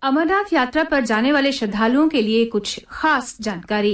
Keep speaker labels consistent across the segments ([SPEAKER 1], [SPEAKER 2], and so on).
[SPEAKER 1] अमरनाथ यात्रा पर जाने वाले श्रद्धालुओं के लिए कुछ खास जानकारी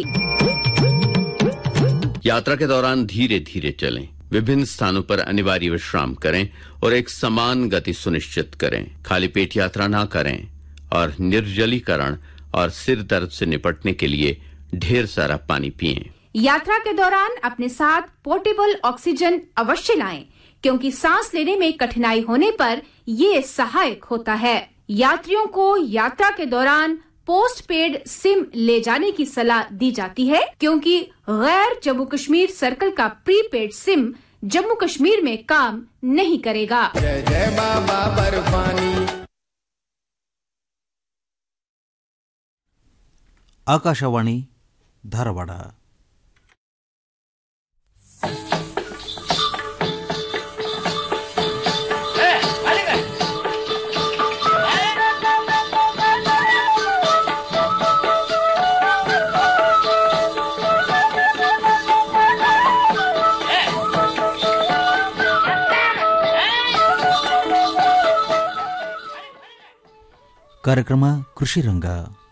[SPEAKER 2] यात्रा के दौरान धीरे धीरे चलें विभिन्न स्थानों पर अनिवार्य विश्राम करें और एक समान गति सुनिश्चित करें खाली पेट यात्रा ना करें और निर्जलीकरण और सिर दर्द से निपटने के लिए ढेर सारा पानी पिएं
[SPEAKER 1] यात्रा के दौरान अपने साथ पोर्टेबल ऑक्सीजन अवश्य लाएं क्योंकि सांस लेने में कठिनाई होने पर ये सहायक होता है यात्रियों को यात्रा के दौरान पोस्ट पेड सिम ले जाने की सलाह दी जाती है क्योंकि गैर जम्मू कश्मीर सर्कल का प्रीपेड सिम जम्मू कश्मीर में काम नहीं करेगा
[SPEAKER 3] जय जय बाबा बर्फानी
[SPEAKER 4] ಆಕಾಶವಾಣಿ ಧಾರವಾಡ ಕಾರ್ಯಕ್ರಮ ಕೃಷಿ ರಂಗ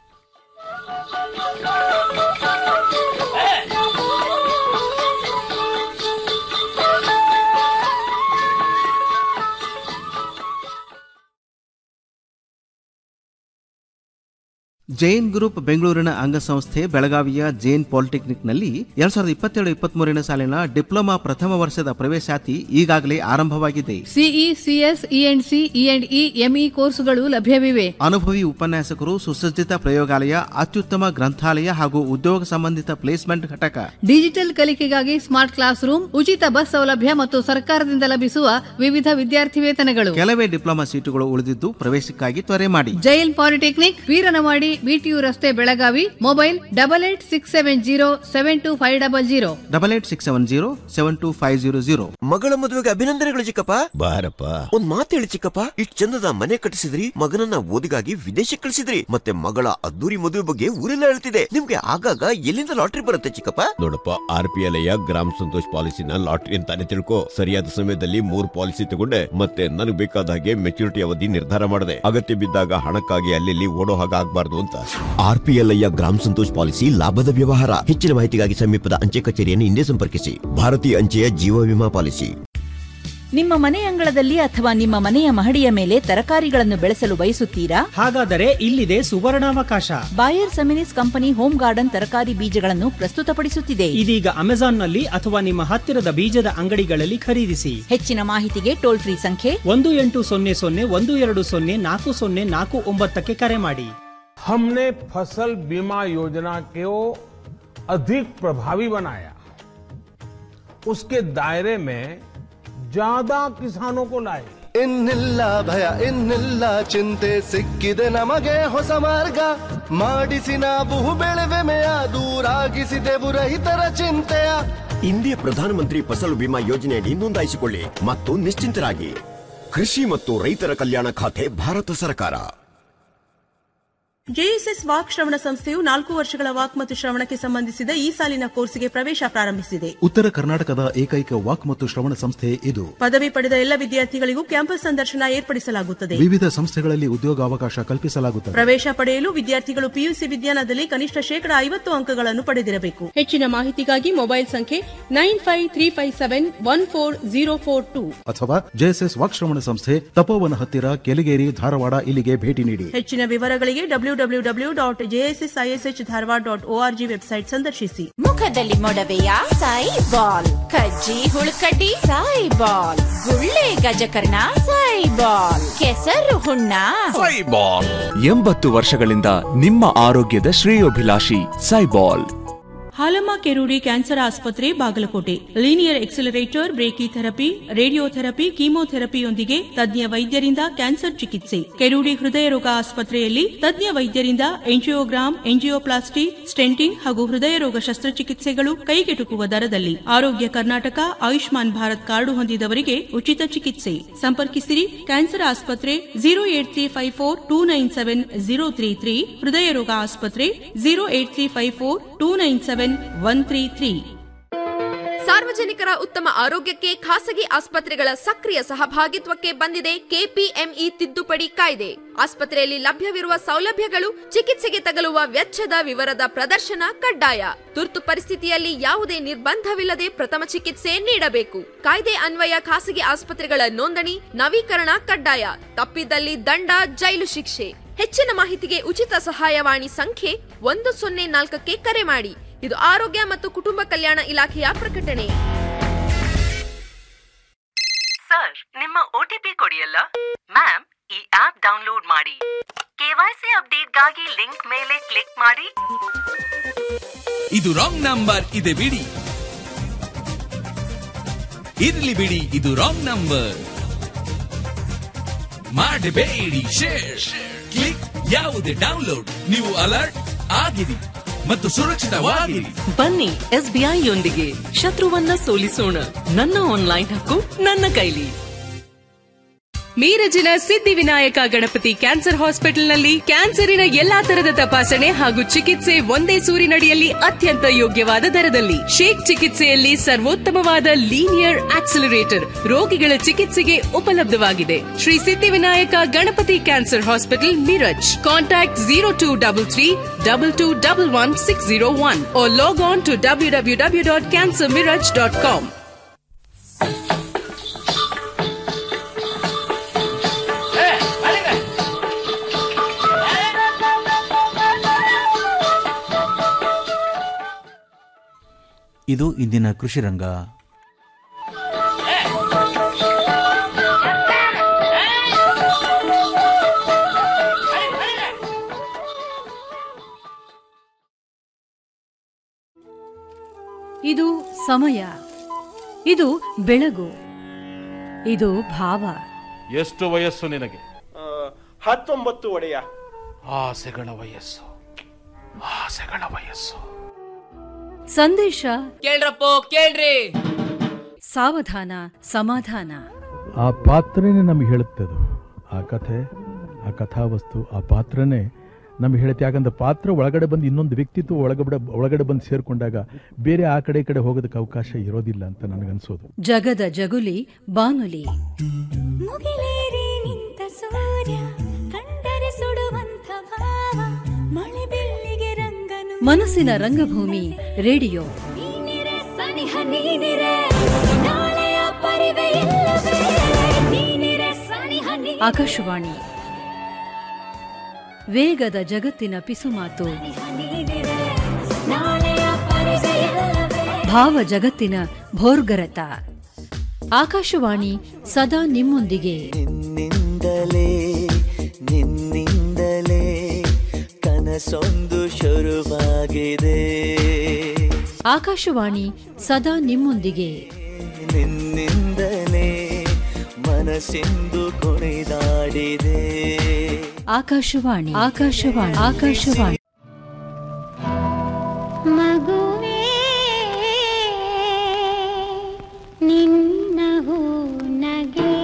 [SPEAKER 5] ಜೈನ್ ಗ್ರೂಪ್ ಬೆಂಗಳೂರಿನ ಅಂಗಸಂಸ್ಥೆ ಬೆಳಗಾವಿಯ ಜೈನ್ ಪಾಲಿಟೆಕ್ನಿಕ್ನಲ್ಲಿ ಎರಡ್ ಸಾವಿರದ ಇಪ್ಪತ್ತೆರಡು ಇಪ್ಪತ್ಮೂರನೇ ಸಾಲಿನ ಡಿಪ್ಲೊಮಾ ಪ್ರಥಮ ವರ್ಷದ ಪ್ರವೇಶಾತಿ ಈಗಾಗಲೇ ಆರಂಭವಾಗಿದೆ
[SPEAKER 6] CE CS E and C E and E ME ಕೋರ್ಸುಗಳು ಲಭ್ಯವಿವೆ
[SPEAKER 5] ಅನುಭವಿ ಉಪನ್ಯಾಸಕರು ಸುಸಜ್ಜಿತ ಪ್ರಯೋಗಾಲಯ ಅತ್ಯುತ್ತಮ ಗ್ರಂಥಾಲಯ ಹಾಗೂ ಉದ್ಯೋಗ ಸಂಬಂಧಿತ ಪ್ಲೇಸ್ಮೆಂಟ್ ಘಟಕ
[SPEAKER 6] ಡಿಜಿಟಲ್ ಕಲಿಕೆಗಾಗಿ ಸ್ಮಾರ್ಟ್ ಕ್ಲಾಸ್ ರೂಮ್ ಉಚಿತ ಬಸ್ ಸೌಲಭ್ಯ ಮತ್ತು ಸರ್ಕಾರದಿಂದ ಲಭಿಸುವ ವಿವಿಧ ವಿದ್ಯಾರ್ಥಿ ವೇತನಗಳು
[SPEAKER 5] ಕೆಲವೇ ಡಿಪ್ಲೊಮಾ ಸೀಟುಗಳು ಉಳಿದಿದ್ದು ಪ್ರವೇಶಕ್ಕಾಗಿ ತ್ವರೆ ಮಾಡಿ
[SPEAKER 6] ಜೈಲ್ ಪಾಲಿಟೆಕ್ನಿಕ್ ವೀರನವಾಡಿ ಬಿಟಿಯು ರಸ್ತೆ Belagavi mobile double eight six seven zero seven two five double zero
[SPEAKER 5] double eight six seven zero seven two five zero zero
[SPEAKER 7] ಮಗಳ ಮದುವೆಗೆ ಅಭಿನಂದನೆಗಳು ಚಿಕ್ಕಪ್ಪ ಬಾರಪ್ಪ ಒಂದ್ ಮಾತು ಹೇಳಿ ಚಿಕ್ಕಪ್ಪ ಇಷ್ಟ್ ಚಂದದ ಮನೆ ಕಟ್ಟಿಸಿದ್ರಿ ಮಗನನ್ನ ಓದಿಗಾಗಿ ವಿದೇಶಕ್ಕೆ ಕಳಿಸಿದ್ರಿ ಮತ್ತೆ ಮಗಳ ಅದ್ದೂರಿ ಮದುವೆ ಬಗ್ಗೆ ಊರೆಲ್ಲ ಹೇಳ್ತಿದೆ ನಿಮ್ಗೆ ಆಗಾಗ ಎಲ್ಲಿಂದ ಲಾಟ್ರಿ ಬರುತ್ತೆ ಚಿಕ್ಕಪ್ಪ ನೋಡಪ್ಪ R P L Gram Santosh ಪಾಲಿಸಿನ ಲಾಟ್ರಿ ಅಂತಾನೆ ತಿಳ್ಕೊ ಸರಿಯಾದ ಸಮಯದಲ್ಲಿ ಮೂರ್ ಪಾಲಿಸಿ ತಗೊಂಡೆ ಮತ್ತೆ ನನಗೆ ಬೇಕಾದ ಹಾಗೆ ಮೆಚುರಿಟಿ ಅವಧಿ ನಿರ್ಧಾರ ಮಾಡಿದೆ ಅಗತ್ಯ ಬಿದ್ದಾಗ ಹಣಕ್ಕಾಗಿ ಅಲ್ಲಿ ಓಡೋ ಹಾಗೆ ಆಗ್ಬಾರ್ದು ಅಂತ R P L Gram Santosh policy ಲಾಭದ ವ್ಯವಹಾರ ಹೆಚ್ಚಿನ ಮಾಹಿತಿಗಾಗಿ ಸಮೀಪದ ಅಂಚೆ ಕಚೇರಿಯನ್ನು ಹಿಂದೆ ಸಂಪರ್ಕಿಸಿ ಭಾರತೀಯ ಅಂಚೆಯ ಜೀವ ವಿಮಾ ಪಾಲಿಸಿ
[SPEAKER 8] ನಿಮ್ಮ ಮನೆ ಅಂಗಳದಲ್ಲಿ ಅಥವಾ ನಿಮ್ಮ ಮನೆಯ ಮಹಡಿಯ ಮೇಲೆ ತರಕಾರಿಗಳನ್ನು ಬೆಳೆಸಲು ಬಯಸುತ್ತೀರಾ
[SPEAKER 9] ಹಾಗಾದರೆ ಇಲ್ಲಿದೆ ಸುವರ್ಣಾವಕಾಶ
[SPEAKER 8] Bayer Seminis company home garden ತರಕಾರಿ ಬೀಜಗಳನ್ನು ಪ್ರಸ್ತುತಪಡಿಸುತ್ತಿದೆ
[SPEAKER 9] ಇದೀಗ ಅಮೆಜಾನ್ನಲ್ಲಿ ಅಥವಾ ನಿಮ್ಮ ಹತ್ತಿರದ ಬೀಜದ ಅಂಗಡಿಗಳಲ್ಲಿ ಖರೀದಿಸಿ
[SPEAKER 8] ಹೆಚ್ಚಿನ ಮಾಹಿತಿಗೆ ಟೋಲ್ ಫ್ರೀ ಸಂಖ್ಯೆ
[SPEAKER 9] ಒಂದು ಎಂಟು ಸೊನ್ನೆ ಸೊನ್ನೆ ಒಂದು ಎರಡು ಸೊನ್ನೆ ನಾಲ್ಕು ಸೊನ್ನೆ ನಾಲ್ಕು ಒಂಬತ್ತಕ್ಕೆ ಕರೆ ಮಾಡಿ
[SPEAKER 10] हमने फसल बीमा योजना को अधिक प्रभावी बनाया उसके दायरे में ज्यादा किसानों को लाए
[SPEAKER 3] ಇನ್ನಿಲ್ಲ ಭಯ ಇನ್ನಿಲ್ಲ ಚಿಂತೆ ಸಿಕ್ಕಿದೆ ನಮಗೆ ಹೊಸ ಮಾರ್ಗ ಮಾಡಿಸಿ ನಾವು ಬೆಳೆವೆಮೆಯ ದೂರಾಗಿಸಿದೆವು ರೈತರ ಚಿಂತೆಯ
[SPEAKER 7] ಇಂದಿಯ ಪ್ರಧಾನಮಂತ್ರಿ ಫಸಲು ಬಿಮಾ ಯೋಜನೆಯಡಿ ನೋಂದಾಯಿಸಿಕೊಳ್ಳಿ ಮತ್ತು ನಿಶ್ಚಿಂತರಾಗಿ ಕೃಷಿ ಮತ್ತು ರೈತರ ಕಲ್ಯಾಣ ಖಾತೆ ಭಾರತ ಸರ್ಕಾರ
[SPEAKER 11] ಜೆಎಸ್ಎಸ್ ವಾಕ್ ಶ್ರವಣ ಸಂಸ್ಥೆಯು ನಾಲ್ಕು ವರ್ಷಗಳ ವಾಕ್ ಮತ್ತು ಶ್ರವಣಕ್ಕೆ ಸಂಬಂಧಿಸಿದ ಈ ಸಾಲಿನ ಕೋರ್ಸ್ಗೆ ಪ್ರವೇಶ ಪ್ರಾರಂಭಿಸಿದೆ
[SPEAKER 12] ಉತ್ತರ ಕರ್ನಾಟಕದ ಏಕೈಕ ವಾಕ್ ಮತ್ತು ಶ್ರವಣ ಸಂಸ್ಥೆ ಇದು
[SPEAKER 11] ಪದವಿ ಪಡೆದ ಎಲ್ಲ ವಿದ್ಯಾರ್ಥಿಗಳಿಗೂ ಕ್ಯಾಂಪಸ್ ಸಂದರ್ಶನ ಏರ್ಪಡಿಸಲಾಗುತ್ತದೆ
[SPEAKER 12] ವಿವಿಧ ಸಂಸ್ಥೆಗಳಲ್ಲಿ ಉದ್ಯೋಗಾವಕಾಶ ಕಲ್ಪಿಸಲಾಗುತ್ತದೆ
[SPEAKER 11] ಪ್ರವೇಶ ಪಡೆಯಲು ವಿದ್ಯಾರ್ಥಿಗಳು ಪಿಯುಸಿ ವಿಜ್ಞಾನದಲ್ಲಿ ಕನಿಷ್ಠ ಶೇಕಡಾ ಐವತ್ತು ಅಂಕಗಳನ್ನು ಪಡೆದಿರಬೇಕು ಹೆಚ್ಚಿನ ಮಾಹಿತಿಗಾಗಿ ಮೊಬೈಲ್ ಸಂಖ್ಯೆ nine five three five seven one four zero four two
[SPEAKER 12] ಅಥವಾ ಜೆಎಸ್ಎಸ್ ವಾಕ್ ಶ್ರವಣ ಸಂಸ್ಥೆ ತಪೋವನ ಹತ್ತಿರ ಕೆಲಿಗೇರಿ ಧಾರವಾಡ ಇಲ್ಲಿಗೆ ಭೇಟಿ ನೀಡಿ
[SPEAKER 11] ಹೆಚ್ಚಿನ ವಿವರಗಳಿಗೆ W W W dot JSS ISH Dharwad dot ORG website ಸಂದರ್ಶಿಸಿ
[SPEAKER 13] ಮುಖದಲ್ಲಿ ಮೊಡವೆಯ ಸಾಯಿ ಬಾಲ್ ಕಜ್ಜಿ ಹುಳುಕಡ್ಡಿ ಸಾಯಿ ಬಾಲ್ ಗುಳ್ಳೆ ಗಜಕರ್ಣ ಸಾಯಿ ಬಾಲ್ ಕೆಸರು ಹುಣ್ಣ
[SPEAKER 14] ಎಂಬತ್ತು ವರ್ಷಗಳಿಂದ ನಿಮ್ಮ ಆರೋಗ್ಯದ ಶ್ರೇಯೋಭಿಲಾಷಿ ಸೈಬಾಲ್
[SPEAKER 11] ಹಾಲಮ್ಮ ಕೆರೂಡಿ ಕ್ಯಾನ್ಸರ್ ಆಸ್ಪತ್ರೆ Bagalkote linear accelerator brachytherapy radiotherapy ಕೀಮೋಥೆರಪಿಯೊಂದಿಗೆ ತಜ್ಞ ವೈದ್ಯರಿಂದ ಕ್ಯಾನ್ಸರ್ ಚಿಕಿತ್ಸೆ ಕೆರೂಡಿ ಹೃದಯ ರೋಗ ಆಸ್ಪತ್ರೆಯಲ್ಲಿ ತಜ್ಞ ವೈದ್ಯರಿಂದ ಎಂಜಿಯೋಗ್ರಾಮ್ ಎಂಜಿಯೋಪ್ಲಾಸ್ಟಿ ಸ್ಟೆಂಟಿಂಗ್ ಹಾಗೂ ಹೃದಯ ರೋಗ ಶಸ್ತ್ರಚಿಕಿತ್ಸೆಗಳು ಕೈಗೆಟುಕುವ ದರದಲ್ಲಿ ಆರೋಗ್ಯ ಕರ್ನಾಟಕ ಆಯುಷ್ಮಾನ್ ಭಾರತ್ ಕಾರ್ಡು ಹೊಂದಿದವರಿಗೆ ಉಚಿತ ಚಿಕಿತ್ಸೆ ಸಂಪರ್ಕಿಸಿರಿ ಕ್ಯಾನ್ಸರ್ ಆಸ್ಪತ್ರೆ zero eight three five four two nine seven zero three three ಹೃದಯ ರೋಗ ಆಸ್ಪತ್ರೆ zero eight three five four two nine seven one three three
[SPEAKER 15] ಸಾರ್ವಜನಿಕರ ಉತ್ತಮ ಆರೋಗ್ಯಕ್ಕೆ ಖಾಸಗಿ ಆಸ್ಪತ್ರೆಗಳ ಸಕ್ರಿಯ ಸಹಭಾಗಿತ್ವಕ್ಕೆ ಬಂದಿದೆ ಕೆಪಿಎಂಇ ತಿದ್ದುಪಡಿ ಕಾಯ್ದೆ ಆಸ್ಪತ್ರೆಯಲ್ಲಿ ಲಭ್ಯವಿರುವ ಸೌಲಭ್ಯಗಳು ಚಿಕಿತ್ಸೆಗೆ ತಗಲುವ ವೆಚ್ಚದ ವಿವರದ ಪ್ರದರ್ಶನ ಕಡ್ಡಾಯ ತುರ್ತು ಪರಿಸ್ಥಿತಿಯಲ್ಲಿ ಯಾವುದೇ ನಿರ್ಬಂಧವಿಲ್ಲದೆ ಪ್ರಥಮ ಚಿಕಿತ್ಸೆ ನೀಡಬೇಕು ಕಾಯ್ದೆ ಅನ್ವಯ ಖಾಸಗಿ ಆಸ್ಪತ್ರೆಗಳ ನೋಂದಣಿ ನವೀಕರಣ ಕಡ್ಡಾಯ ತಪ್ಪಿದಲ್ಲಿ ದಂಡ ಜೈಲು ಶಿಕ್ಷೆ ಹೆಚ್ಚಿನ ಮಾಹಿತಿಗೆ ಉಚಿತ ಸಹಾಯವಾಣಿ ಸಂಖ್ಯೆ ಒಂದು ಸೊನ್ನೆ ನಾಲ್ಕಕ್ಕೆ ಕರೆ ಮಾಡಿ ಇದು ಆರೋಗ್ಯ ಮತ್ತು ಕುಟುಂಬ ಕಲ್ಯಾಣ ಇಲಾಖೆಯ ಪ್ರಕಟಣೆ
[SPEAKER 16] ಸರ್ ನಿಮ್ಮ ಒಟಿಪಿ ಕೊಡಿಯಲ್ಲ ಮ್ಯಾಮ್ ಈ ಆಪ್ ಡೌನ್ಲೋಡ್ ಮಾಡಿ ಕೆವೈಸಿ ಅಪ್ಡೇಟ್ಗಾಗಿ ಲಿಂಕ್ ಮೇಲೆ ಕ್ಲಿಕ್ ಮಾಡಿ
[SPEAKER 17] ಇದು ರಾಂಗ್ ನಂಬರ್ ಇದೆ ಬಿಡಿ ಇರ್ಲಿ ಬಿಡಿ ಇದು ರಾಂಗ್ ನಂಬರ್ ಮಾಡಬೇಡಿ ಶೇರ್ ಕ್ಲಿಕ್ ಯಾವುದೇ ಡೌನ್ಲೋಡ್ ನೀವು ಅಲರ್ಟ್ ಆಗಿರಿ ಮತ್ತು ಸುರಕ್ಷಿತವಾಗಿರಿ
[SPEAKER 16] ಬನ್ನಿ ಎಸ್ಬಿಐ ಯೊಂದಿಗೆ ಶತ್ರುವನ್ನ ಸೋಲಿಸೋಣ ನನ್ನ ಆನ್ಲೈನ್ ಹಕ್ಕು ನನ್ನ ಕೈಲಿ
[SPEAKER 18] ಮೀರಜಿನ ಸಿದ್ಧಿವಿನಾಯಕ ಗಣಪತಿ ಕ್ಯಾನ್ಸರ್ ಹಾಸ್ಪಿಟಲ್ನಲ್ಲಿ ಕ್ಯಾನ್ಸರಿನ ಎಲ್ಲಾ ತರದ ತಪಾಸಣೆ ಹಾಗೂ ಚಿಕಿತ್ಸೆ ಒಂದೇ ಸೂರಿನಡಿಯಲ್ಲಿ ಅತ್ಯಂತ ಯೋಗ್ಯವಾದ ದರದಲ್ಲಿ ಶೇಕ್ ಚಿಕಿತ್ಸೆಯಲ್ಲಿ ಸರ್ವೋತ್ತಮವಾದ ಲೀನಿಯರ್ ಆಕ್ಸಿಲರೇಟರ್ ರೋಗಿಗಳ ಚಿಕಿತ್ಸೆಗೆ ಉಪಲಬ್ಧವಾಗಿದೆ Shri Siddhivinayak Ganapati cancer hospital Miraj contact zero two double three double two double one six zero one log on to W W W dot cancer Miraj dot com
[SPEAKER 4] ಇದು ಇಂದಿನ ಕೃಷಿ ರಂಗ
[SPEAKER 19] ಇದು ಸಮಯ ಇದು ಬೆಳಗು ಇದು ಭಾವ
[SPEAKER 20] ಎಷ್ಟು ವಯಸ್ಸು ನಿನಗೆ
[SPEAKER 21] ಹತ್ತೊಂಬತ್ತು ಒಡೆಯ
[SPEAKER 20] ಆಸೆಗಳ ವಯಸ್ಸು ಆಸೆಗಳ ವಯಸ್ಸು
[SPEAKER 19] ಸಂದೇಶ
[SPEAKER 22] ಕೇಳ್ರಪ್ಪೋ ಕೇಳ್ರಿ
[SPEAKER 19] ಸಾವಧಾನ ಸಮಾಧಾನ
[SPEAKER 12] ಆ ಪಾತ್ರನೇ ನಮಗೆ ಹೇಳುತ್ತೆ ಅದು ಆ ಕಥೆ ಆ ಕಥಾವಸ್ತು ಆ ಪಾತ್ರನೇ ನಮಗೆ ಹೇಳುತ್ತೆ ಯಾಕಂದ್ರೆ ಪಾತ್ರ ಒಳಗಡೆ ಬಂದು ಇನ್ನೊಂದು ವ್ಯಕ್ತಿತ್ವ ಒಳಗಡೆ ಒಳಗಡೆ ಬಂದು ಸೇರಿಕೊಂಡಾಗ ಬೇರೆ ಆ ಕಡೆ ಈ ಕಡೆ ಹೋಗೋದಕ್ಕೆ ಅವಕಾಶ ಇರೋದಿಲ್ಲ ಅಂತ ನನಗನ್ಸೋದು
[SPEAKER 19] ಜಗದ ಜಗುಲಿ ಬಾನುಲಿ
[SPEAKER 23] ಮುಗಿಲೇರಿ ನಿಂತ ಸೂರ್ಯ ಕಂಡರೆ ಸುಡುವಂತ ಭಾವ ಮಳೆ ಬೆಳ್ಳಿಗೆ ರಂಗನು
[SPEAKER 19] ಮನಸ್ಸಿನ ರಂಗಭೂಮಿ ರೇಡಿಯೋ
[SPEAKER 23] ನೀನಿರೆ ಸನಿಹ ನೀನಿರೆ ನಾಳೆಯ ಪರಿವೆ ಇಲ್ಲವೇ ನೀನಿರೆ ಸನಿಹ ನೀ
[SPEAKER 19] ಆಕಾಶವಾಣಿ ವೇಗದ ಜಗತ್ತಿನ ಪಿಸುಮಾತು
[SPEAKER 23] ನೀನಿರೆ ನಾಳೆಯ ಪರಿವೆ ಇಲ್ಲವೇ
[SPEAKER 19] ಭಾವ ಜಗತ್ತಿನ ಭೋರ್ಗರತ ಆಕಾಶವಾಣಿ ಸದಾ ನಿಮ್ಮೊಂದಿಗೆ
[SPEAKER 24] ನಿನ್ನಿಂದಲೇ ನಿನ್ನಿಂದಲೇ ಕನಸೊಂದು ಶುರುವಾಗಿದೆ
[SPEAKER 19] ಆಕಾಶವಾಣಿ ಸದಾ ನಿಮ್ಮೊಂದಿಗೆ
[SPEAKER 24] ನಿನ್ನಿಂದಲೇ ಮನಸ್ಸಿಂದು ಕುಣಿದಾಡಿದೆ
[SPEAKER 19] ಆಕಾಶವಾಣಿ ಆಕಾಶವಾಣಿ ಆಕಾಶವಾಣಿ
[SPEAKER 23] ಮಗುವೇ ನಿನ್ನ ಹೂ ನಗೆ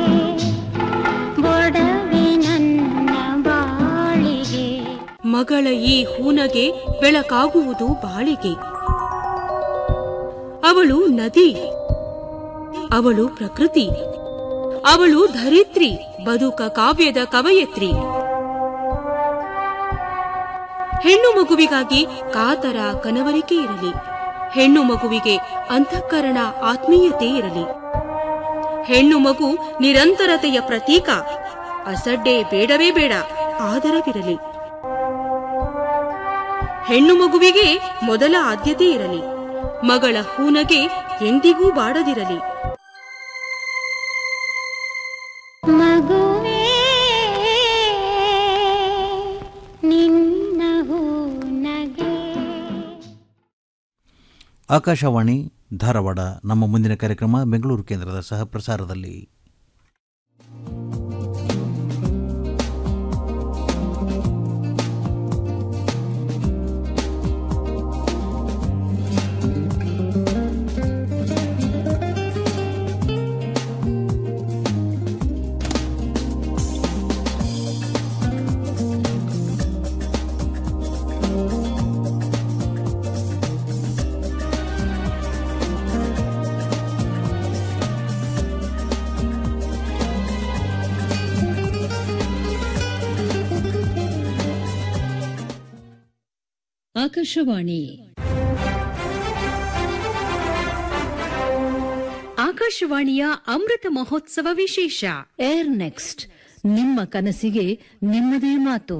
[SPEAKER 23] ಬೊಡವೆ ನನ್ನ ಬಾಳಿಗೆ
[SPEAKER 11] ಮಗಳ ಈ ಹೂನಗೆ ಬೆಳಕಾಗುವುದು ಬಾಳಿಗೆ ಅವಳು ನದಿ ಅವಳು ಪ್ರಕೃತಿ ಅವಳು ಧರಿತ್ರಿ ಬದುಕ ಕಾವ್ಯದ ಕವಯತ್ರಿ ಹೆಣ್ಣು ಮಗುವಿಗಾಗಿ ಕಾತರ ಕನವರಿಕೆ ಇರಲಿ ಹೆಣ್ಣು ಮಗುವಿಗೆ ಅಂತಃಕರಣ ಆತ್ಮೀಯತೆ ಇರಲಿ ಹೆಣ್ಣು ಮಗು ನಿರಂತರತೆಯ ಪ್ರತೀಕ ಅಸಡ್ಡೆ ಬೇಡವೇ ಬೇಡ ಆದರವಿರಲಿ ಹೆಣ್ಣು ಮಗುವಿಗೆ ಮೊದಲ ಆದ್ಯತೆ ಇರಲಿ ಮಗಳ ಹೂನಗೆ ಎಂದಿಗೂ ಬಾಡದಿರಲಿ
[SPEAKER 23] ಮಗುವೇ ನಿನ್ನ ಹೂ ನಗೆ
[SPEAKER 4] ಆಕಾಶವಾಣಿ ಧಾರವಾಡ ನಮ್ಮ ಮುಂದಿನ ಕಾರ್ಯಕ್ರಮ ಬೆಂಗಳೂರು ಕೇಂದ್ರದ ಸಹ ಪ್ರಸಾರದಲ್ಲಿ
[SPEAKER 19] ಆಕಾಶವಾಣಿ ಆಕಾಶವಾಣಿಯ ಅಮೃತ ಮಹೋತ್ಸವ ವಿಶೇಷ ಏರ್ ನೆಕ್ಸ್ಟ್ ನಿಮ್ಮ ಕನಸಿಗೆ ನಿಮ್ಮದೇ ಮಾತು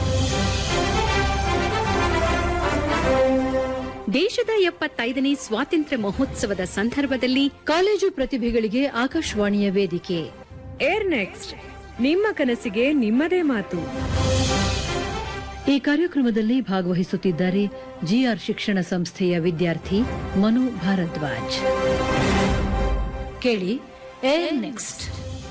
[SPEAKER 19] ದೇಶದ ಎಪ್ಪತ್ತೈದನೇ ಸ್ವಾತಂತ್ರ್ಯ ಮಹೋತ್ಸವದ ಸಂದರ್ಭದಲ್ಲಿ ಕಾಲೇಜು ಪ್ರತಿಭೆಗಳಿಗೆ ಆಕಾಶವಾಣಿಯ ವೇದಿಕೆ ಏರ್ ನೆಕ್ಸ್ಟ್ ನಿಮ್ಮ ಕನಸಿಗೆ ನಿಮ್ಮದೇ ಮಾತು ಈ ಕಾರ್ಯಕ್ರಮದಲ್ಲಿ ಭಾಗವಹಿಸುತ್ತಿದ್ದಾರೆ ಜಿಆರ್ ಶಿಕ್ಷಣ ಸಂಸ್ಥೆಯ ವಿದ್ಯಾರ್ಥಿ ಮನು ಭಾರದ್ವಾಜ್ ಕೇಳಿ ಏರ್ ನೆಕ್ಸ್ಟ್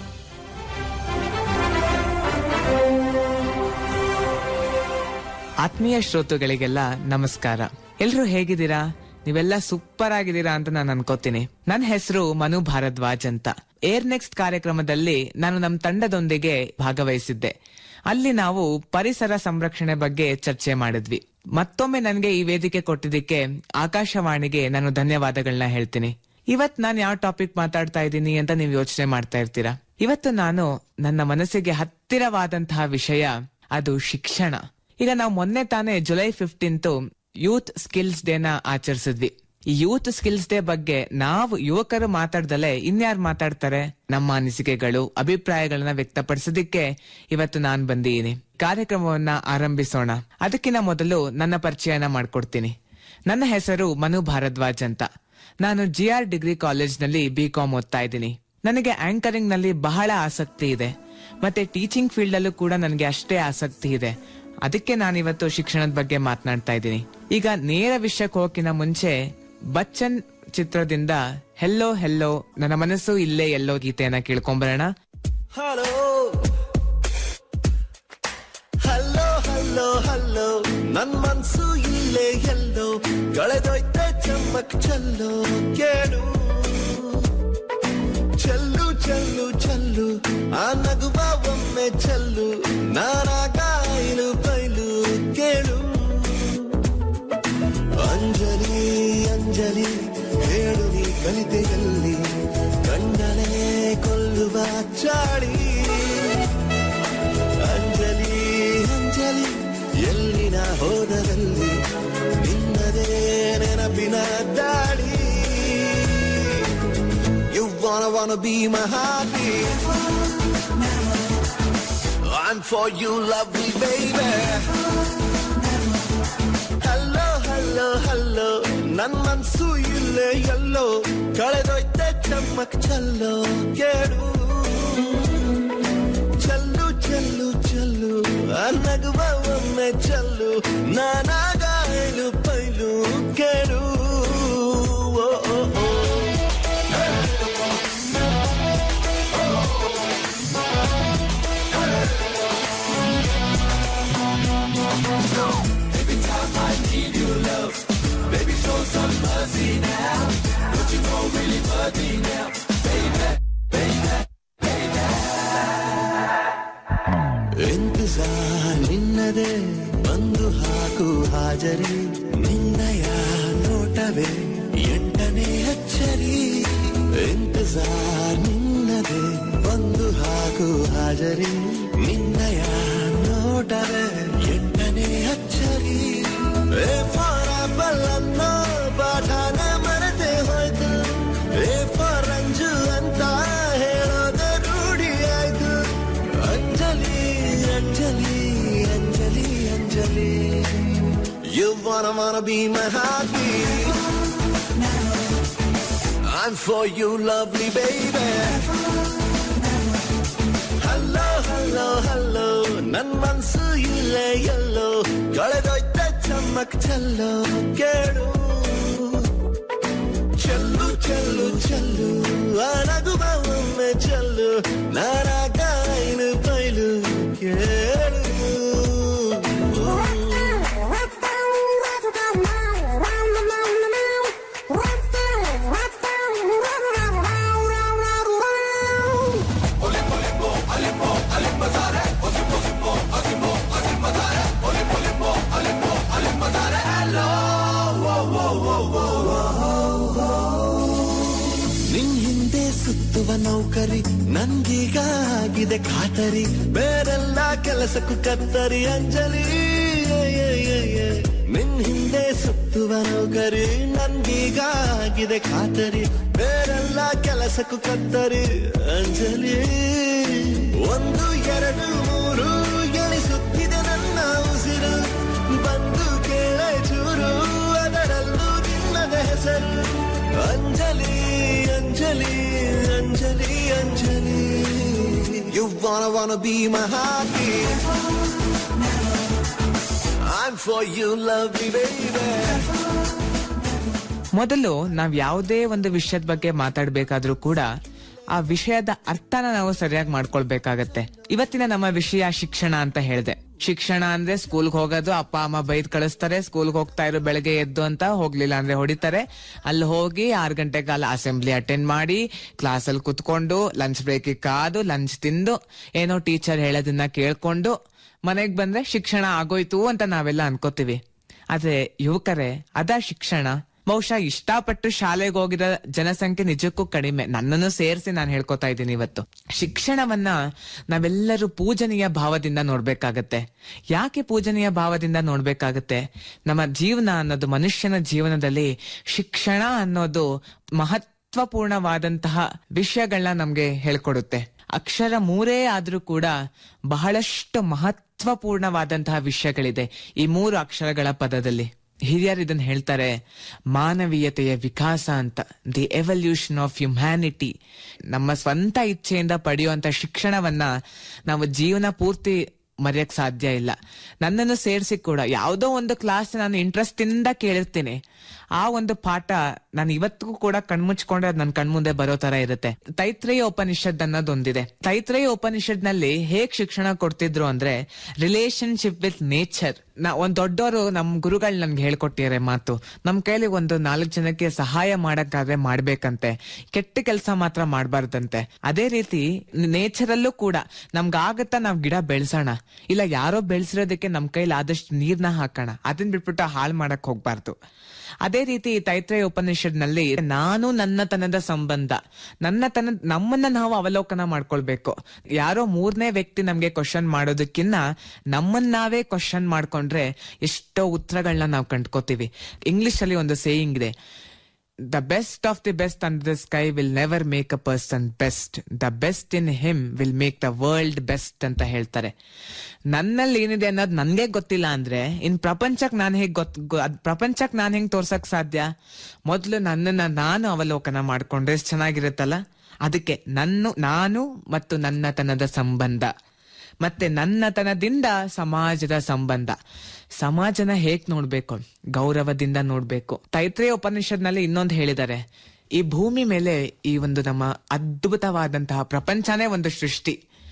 [SPEAKER 1] ಆತ್ಮೀಯ ಶ್ರೋತೃಗಳಿಗೆಲ್ಲ ನಮಸ್ಕಾರ ಎಲ್ರು ಹೇಗಿದ್ದೀರಾ ನೀವೆಲ್ಲ ಸೂಪರ್ ಆಗಿದ್ದೀರಾ ಅಂತ ನಾನು ಅನ್ಕೋತೀನಿ ನನ್ನ ಹೆಸರು ಮನು ಭಾರದ್ವಾಜ್ ಅಂತ ಏರ್ ನೆಕ್ಸ್ಟ್ ಕಾರ್ಯಕ್ರಮದಲ್ಲಿ ನಾನು ನಮ್ಮ ತಂಡದೊಂದಿಗೆ ಭಾಗವಹಿಸಿದ್ದೆ ಅಲ್ಲಿ ನಾವು ಪರಿಸರ ಸಂರಕ್ಷಣೆ ಬಗ್ಗೆ ಚರ್ಚೆ ಮಾಡಿದ್ವಿ ಮತ್ತೊಮ್ಮೆ ನನಗೆ ಈ ವೇದಿಕೆ ಕೊಟ್ಟಿದ್ದಕ್ಕೆ ಆಕಾಶವಾಣಿಗೆ ನಾನು ಧನ್ಯವಾದಗಳನ್ನ ಹೇಳ್ತೀನಿ ಇವತ್ ನಾನು ಯಾವ ಟಾಪಿಕ್ ಮಾತಾಡ್ತಾ ಇದ್ದೀನಿ ಅಂತ ನೀವು ಯೋಚನೆ ಮಾಡ್ತಾ ಇರ್ತೀರಾ ಇವತ್ತು ನಾನು ನನ್ನ ಮನಸ್ಸಿಗೆ ಹತ್ತಿರವಾದಂತಹ ವಿಷಯ ಅದು ಶಿಕ್ಷಣ ಈಗ ನಾವು ಮೊನ್ನೆ ತಾನೇ ಜುಲೈ ಫಿಫ್ಟೀನ್ತ್ ಯೂತ್ ಸ್ಕಿಲ್ಸ್ ಡೇನ ಆಚರಿಸಿದ್ವಿ ಈ ಯೂತ್ ಸ್ಕಿಲ್ಸ್ ಡೇ ಬಗ್ಗೆ ನಾವು ಯುವಕರು ಮಾತಾಡ್ದಲೆ ಇನ್ಯಾರು ಮಾತಾಡ್ತಾರೆ ನಮ್ಮ ಅನಿಸಿಕೆಗಳು ಅಭಿಪ್ರಾಯಗಳನ್ನ ವ್ಯಕ್ತಪಡಿಸೋದಿಕ್ಕೆ ಇವತ್ತು ನಾನ್ ಬಂದಿದ್ದೀನಿ ಕಾರ್ಯಕ್ರಮವನ್ನ ಆರಂಭಿಸೋಣ ಅದಕ್ಕಿಂತ ಮೊದಲು ನನ್ನ ಪರಿಚಯನ ಮಾಡ್ಕೊಡ್ತೀನಿ ನನ್ನ ಹೆಸರು ಮನು ಭಾರದ್ವಾಜ್ ಅಂತ ನಾನು ಜಿ ಆರ್ ಡಿಗ್ರಿ ಕಾಲೇಜ್ನಲ್ಲಿ ಬಿ ಕಾಮ್ ಓದ್ತಾ ಇದ್ದೀನಿ ನನಗೆ ಆಂಕರಿಂಗ್ ನಲ್ಲಿ ಬಹಳ ಆಸಕ್ತಿ ಇದೆ ಮತ್ತೆ ಟೀಚಿಂಗ್ ಫೀಲ್ಡ್ ಅಲ್ಲೂ ಕೂಡ ನನಗೆ ಅಷ್ಟೇ ಆಸಕ್ತಿ ಇದೆ ಅದಕ್ಕೆ ನಾನಿವತ್ತು ಶಿಕ್ಷಣದ ಬಗ್ಗೆ ಮಾತನಾಡ್ತಾ ಇದ್ದೀನಿ ಈಗ ನೇರ ವಿಷಯಕ್ಕೆ ಹೋಗಿನ ಮುಂಚೆ ಬಚ್ಚನ್ ಚಿತ್ರದಿಂದ ಹೆಲ್ಲೋ ಹೆಲ್ಲೋ ನನ್ನ ಮನಸ್ಸು ಇಲ್ಲೇ ಎಲ್ಲೋ ಗೀತೆಯನ್ನ ಕೇಳ್ಕೊಂಬರೋಣ
[SPEAKER 24] ಹಲೋ ಹಲೋ ಹಲೋ ಹಲೋ ನನ್ ಮನ್ಸು ಇಲ್ಲೇ ಎಲ್ಲೋ ಕಳೆದೋಯ್ತೆ ಚಮ್ಮಕ್ ಚಲ್ಲೋ ಕೇಳು ಚೆಲ್ಲು ಚೆಲ್ಲು ಚೆಲ್ಲು ಆ ನಗುವ ಒಮ್ಮೆ ಚೆಲ್ಲು ನಾನಾಗ ಐಲು ಬೈಲು ಕೇಳು ಅಂಜಲಿ ಅಂಜಲಿ ಹೇಳು ನೀ ಕಲಿತೆಯಲ್ಲಿ ಕಣ್ಣನೇ ಕೊಲ್ಲುವ ಚಾಳಿ ಅಂಜಲಿ ಅಂಜಲಿ ಎಲ್ಲಿನ ಹೋದರಲ್ಲಿ ನಿನ್ನದೇ ನೆನಪಿನ ದಾಳಿ You wanna wanna be my heartbeat I'm for you lovely baby hello hello hello ನನ್ ಮನ್ಸು ಇಲ್ಲೇ ಎಲ್ಲೋ ಕಳೆದೋಯ್ತೆ ಚಮ್ಮಕ್ ಚಲ್ಲೋ ಕೇಳು ಚಲ್ಲು ಚಲ್ಲು ಚಲ್ಲು ಆ ನಗುವ ಒಮ್ಮೆ ಚಲ್ಲು ನಾನಾಗ ಐಲು ಪೈಲು ಕೇಳು ಓ ಓ ಓ
[SPEAKER 3] Every time I need your love, baby, show some mercy now. Don't you know really hurt me now, baby, baby, baby.
[SPEAKER 24] ಇಂತಜಾರ್ ನಿನ್ನದೇ ಬಂದು ಹಾಕು ಹಾಜರಿ ನಿನ್ನಯ ನೋಟವೇ ಎಂಟನೇ ಅಚ್ಚರಿ ಇಂತಜಾರ್ ನಿನ್ನದೇ ಬಂದು ಹಾಕು ಹಾಜರಿ ನಿನ್ನಯ ನೋಟವೇ ಎಂಟನೇ ಅಚ್ಚರಿ ಏ ಫಾರ್ ಆಪಲ್ ಅನ್ನೋ ಪಾಠನ ಮರೆತೆ ಹೋಯ್ತು ಏ ಫಾರ್ ರಂಜು ಅಂತ ಹೇಳೋದು ರೂಢಿ ಆಯ್ತು Anjali Anjali Anjali Anjali You wanna wanna be my heartbeat I'm for you lovely baby Hello hello hello ನನ್ ಮನ್ಸು ಇಲ್ಲೇ ಎಲ್ಲೋ ಕಳೆದೋಯ್ತ ಚಮ್ಮಕ್ ಚಲ್ಲೋ ಕೇಳು ಚೆಲ್ಲು ಚೆಲ್ಲು ಚೆಲ್ಲು ಅನಗುವ ಒಮ್ಮೆ ಚೆಲ್ಲು ನಾನಾಗ ಐನು ಬೈಲು ಕೇಳು ನಿನ್ ಹಿಂದೆ ಸುತ್ತುವ ನೌಕರಿ ನನ್ಗೀಗ ಆಗಿದೆ ಖಾತರಿ ಬೇರೆಲ್ಲ ಕೆಲಸಕ್ಕೂ ಕತ್ತರಿ ಅಂಜಲಿ ಏ, ಏ, ಏ, ನಿನ್ ಹಿಂದೆ ಸುತ್ತುವ ನೌಕರಿ ನನ್ಗೀಗ ಆಗಿದೆ ಖಾತರಿ ಬೇರೆಲ್ಲ ಕೆಲಸಕ್ಕೂ ಕತ್ತರಿ ಅಂಜಲಿ ಒಂದು ಎರಡು ಮೂರು ಎಣಿಸುತ್ತಿದೆ ನನ್ನ ಉಸಿರು ಬಂದು ಕೇಳೆ ಚೂರು ಅದರಲ್ಲೂ ನಿನ್ನದ ಹೆಸರು Anjali Anjali Anjali Anjali You wanna wanna be my heartbeat I'm for you love me baby
[SPEAKER 1] ಮೊದಲು ನಾವ್ ಯಾವುದೇ ಒಂದು ವಿಷಯದ ಬಗ್ಗೆ ಮಾತಾಡ್ಬೇಕಾದ್ರೂ ಕೂಡ ಆ ವಿಷಯದ ಅರ್ಥನ ನಾವು ಸರಿಯಾಗಿ ಮಾಡ್ಕೊಳ್ಬೇಕಾಗತ್ತೆ ಇವತ್ತಿನ ನಮ್ಮ ವಿಷಯ ಶಿಕ್ಷಣ ಅಂತ ಹೇಳ್ದೆ ಶಿಕ್ಷಣ ಅಂದ್ರೆ ಸ್ಕೂಲ್ಗೆ ಹೋಗೋದು ಅಪ್ಪ ಅಮ್ಮ ಬೈದ್ ಕಳಿಸ್ತಾರೆ ಸ್ಕೂಲ್ಗೆ ಹೋಗ್ತಾ ಇರೋ ಬೆಳಗ್ಗೆ ಎದ್ದು ಅಂತ ಹೋಗ್ಲಿಲ್ಲ ಅಂದ್ರೆ ಹೊಡಿತಾರೆ ಅಲ್ಲಿ ಹೋಗಿ ಆರು ಗಂಟೆ ಕಾಲ ಅಸೆಂಬ್ಲಿ ಅಟೆಂಡ್ ಮಾಡಿ ಕ್ಲಾಸಲ್ಲಿ ಕುತ್ಕೊಂಡು ಲಂಚ್ ಬ್ರೇಕ್ ಕಾದು ಲಂಚ್ ತಿಂದು ಏನೋ ಟೀಚರ್ ಹೇಳೋದನ್ನ ಕೇಳ್ಕೊಂಡು ಮನೆಗ್ ಬಂದ್ರೆ ಶಿಕ್ಷಣ ಆಗೋಯ್ತು ಅಂತ ನಾವೆಲ್ಲ ಅನ್ಕೋತೀವಿ ಆದ್ರೆ ಯುವಕರೇ ಅದ ಶಿಕ್ಷಣ ಬಹುಶಃ ಇಷ್ಟಪಟ್ಟು ಶಾಲೆಗೆ ಹೋಗಿರೋ ಜನಸಂಖ್ಯೆ ನಿಜಕ್ಕೂ ಕಡಿಮೆ ನನ್ನನ್ನು ಸೇರಿಸಿ ನಾನು ಹೇಳ್ಕೊತಾ ಇದ್ದೀನಿ ಇವತ್ತು ಶಿಕ್ಷಣವನ್ನ ನಾವೆಲ್ಲರೂ ಪೂಜನೀಯ ಭಾವದಿಂದ ನೋಡ್ಬೇಕಾಗತ್ತೆ ಯಾಕೆ ಪೂಜನೀಯ ಭಾವದಿಂದ ನೋಡ್ಬೇಕಾಗತ್ತೆ ನಮ್ಮ ಜೀವನ ಅನ್ನೋದು ಮನುಷ್ಯನ ಜೀವನದಲ್ಲಿ ಶಿಕ್ಷಣ ಅನ್ನೋದು ಮಹತ್ವಪೂರ್ಣವಾದಂತಹ ವಿಷಯಗಳನ್ನ ನಮ್ಗೆ ಹೇಳ್ಕೊಡುತ್ತೆ ಅಕ್ಷರ ಮೂರೇ ಆದ್ರೂ ಕೂಡ ಬಹಳಷ್ಟು ಮಹತ್ವಪೂರ್ಣವಾದಂತಹ ವಿಷಯಗಳಿದೆ ಈ ಮೂರು ಅಕ್ಷರಗಳ ಪದದಲ್ಲಿ ಹಿರಿಯರು ಇದನ್ನ ಹೇಳ್ತಾರೆ ಮಾನವೀಯತೆಯ ವಿಕಾಸ ಅಂತ ದಿ ಎವಲ್ಯೂಷನ್ ಆಫ್ ಹ್ಯುಮ್ಯಾನಿಟಿ ನಮ್ಮ ಸ್ವಂತ ಇಚ್ಛೆಯಿಂದ ಪಡೆಯುವಂತ ಶಿಕ್ಷಣವನ್ನ ನಾವು ಜೀವನ ಪೂರ್ತಿ ಮರೆಯಕ್ ಸಾಧ್ಯ ಇಲ್ಲ ನನ್ನನ್ನು ಸೇರಿಸಿ ಕೂಡ ಯಾವುದೋ ಒಂದು ಕ್ಲಾಸ್ ನಾನು ಇಂಟ್ರೆಸ್ಟ್ ಇಂದ ಕೇಳಿರ್ತೀನಿ ಆ ಒಂದು ಪಾಠ ನಾನು ಇವತ್ತಿಗೂ ಕೂಡ ಕಣ್ಮುಚ್ಕೊಂಡ್ರೆ ಅದು ನನ್ನ ಕಣ್ಮುಂದೆ ಬರೋ ತರ ಇರುತ್ತೆ ತೈತ್ರೇಯ ಉಪನಿಷತ್ ಅನ್ನೋದೊಂದಿದೆ ತೈತ್ರೇಯ ಉಪನಿಷತ್ ನಲ್ಲಿ ಹೇಗ್ ಶಿಕ್ಷಣ ಕೊಡ್ತಿದ್ರು ಅಂದ್ರೆ ರಿಲೇಶನ್ಶಿಪ್ ವಿತ್ ನೇಚರ್ ನಾ ಒಂದ್ ದೊಡ್ಡವರು ನಮ್ ಗುರುಗಳು ನನ್ಗೆ ಹೇಳ್ಕೊಟ್ಟಿದ್ದಾರೆ ಮಾತು ನಮ್ ಕೈಲಿ ಒಂದು ನಾಲ್ಕು ಜನಕ್ಕೆ ಸಹಾಯ ಮಾಡಕ್ಕಾದ್ರೆ ಮಾಡ್ಬೇಕಂತೆ ಕೆಟ್ಟ ಕೆಲಸ ಮಾತ್ರ ಮಾಡ್ಬಾರ್ದಂತೆ ಅದೇ ರೀತಿ ನೇಚರ್ ಅಲ್ಲೂ ಕೂಡ ನಮ್ಗಾಗತ್ತಾ ನಾವ್ ಗಿಡ ಬೆಳ್ಸೋಣ ಇಲ್ಲ ಯಾರೋ ಬೆಳ್ಸಿರೋದಕ್ಕೆ ನಮ್ ಕೈಲಿ ಆದಷ್ಟು ನೀರ್ನ ಹಾಕೋಣ ಅದನ್ನ ಬಿಟ್ಬಿಟ್ಟು ಹಾಳು ಮಾಡಕ್ ಹೋಗ್ಬಾರ್ದು ಅದೇ ರೀತಿ ತೈತ್ರೇಯ ಉಪನಿಷತ್ನಲ್ಲಿ ನಾನು ನನ್ನತನದ ಸಂಬಂಧ ನನ್ನತನ ನಮ್ಮನ್ನ ನಾವು ಅವಲೋಕನ ಮಾಡ್ಕೊಳ್ಬೇಕು ಯಾರೋ ಮೂರನೇ ವ್ಯಕ್ತಿ ನಮ್ಗೆ ಕ್ವಶನ್ ಮಾಡೋದಕ್ಕಿನ್ನ ನಮ್ಮನ್ನ ನಾವೇ ಕ್ವಶನ್ ಮಾಡ್ಕೊಂಡ್ರೆ ಎಷ್ಟೋ ಉತ್ತರಗಳನ್ನ ನಾವು ಕಂಡ್ಕೋತೀವಿ ಇಂಗ್ಲಿಷ್ ಅಲ್ಲಿ ಒಂದು ಸೇಯಿಂಗ್ ಇದೆ the best of the best and the sky will never make a person best the best in him will make the world best ಅಂತ ಹೇಳ್ತಾರೆ ನನ್ನಲ್ಲಿ ಏನಿದೆ ಅನ್ನೋದು ನನ್ಗೆ ಗೊತ್ತಿಲ್ಲ ಅಂದ್ರೆ ಇನ್ ಪ್ರಪಂಚಕ್ ನಾನ್ ಹೇಗ್ ಗೊತ್ ಗೊ- ಅದ್ ಪ್ರಪಂಚಕ್ ನಾನ್ ಹೆಂಗ್ ತೋರ್ಸಕ್ ಸಾಧ್ಯ ಮೊದ್ಲು ನನ್ನನ್ನ ನಾನು ಅವಲೋಕನ ಮಾಡ್ಕೊಂಡ್ರೆ ಎಷ್ಟ್ ಚೆನ್ನಾಗಿರುತ್ತಲ್ಲ ಅದಕ್ಕೆ ನನ್ನ ನಾನು ಮತ್ತು ನನ್ನತನದ ಸಂಬಂಧ ಮತ್ತೆ ನನ್ನತನದಿಂದ ಸಮಾಜದ ಸಂಬಂಧ ಸಮಾಜನ ಹೇಗ್ ನೋಡ್ಬೇಕು ಗೌರವದಿಂದ ನೋಡ್ಬೇಕು ತೈತ್ರೇಯ ಉಪನಿಷತ್ನಲ್ಲಿ ಇನ್ನೊಂದು ಹೇಳಿದ್ದಾರೆ ಈ ಭೂಮಿ ಮೇಲೆ ಈ ಒಂದು ನಮ್ಮ ಅದ್ಭುತವಾದಂತಹ ಪ್ರಪಂಚನೇ ಒಂದು ಸೃಷ್ಟಿ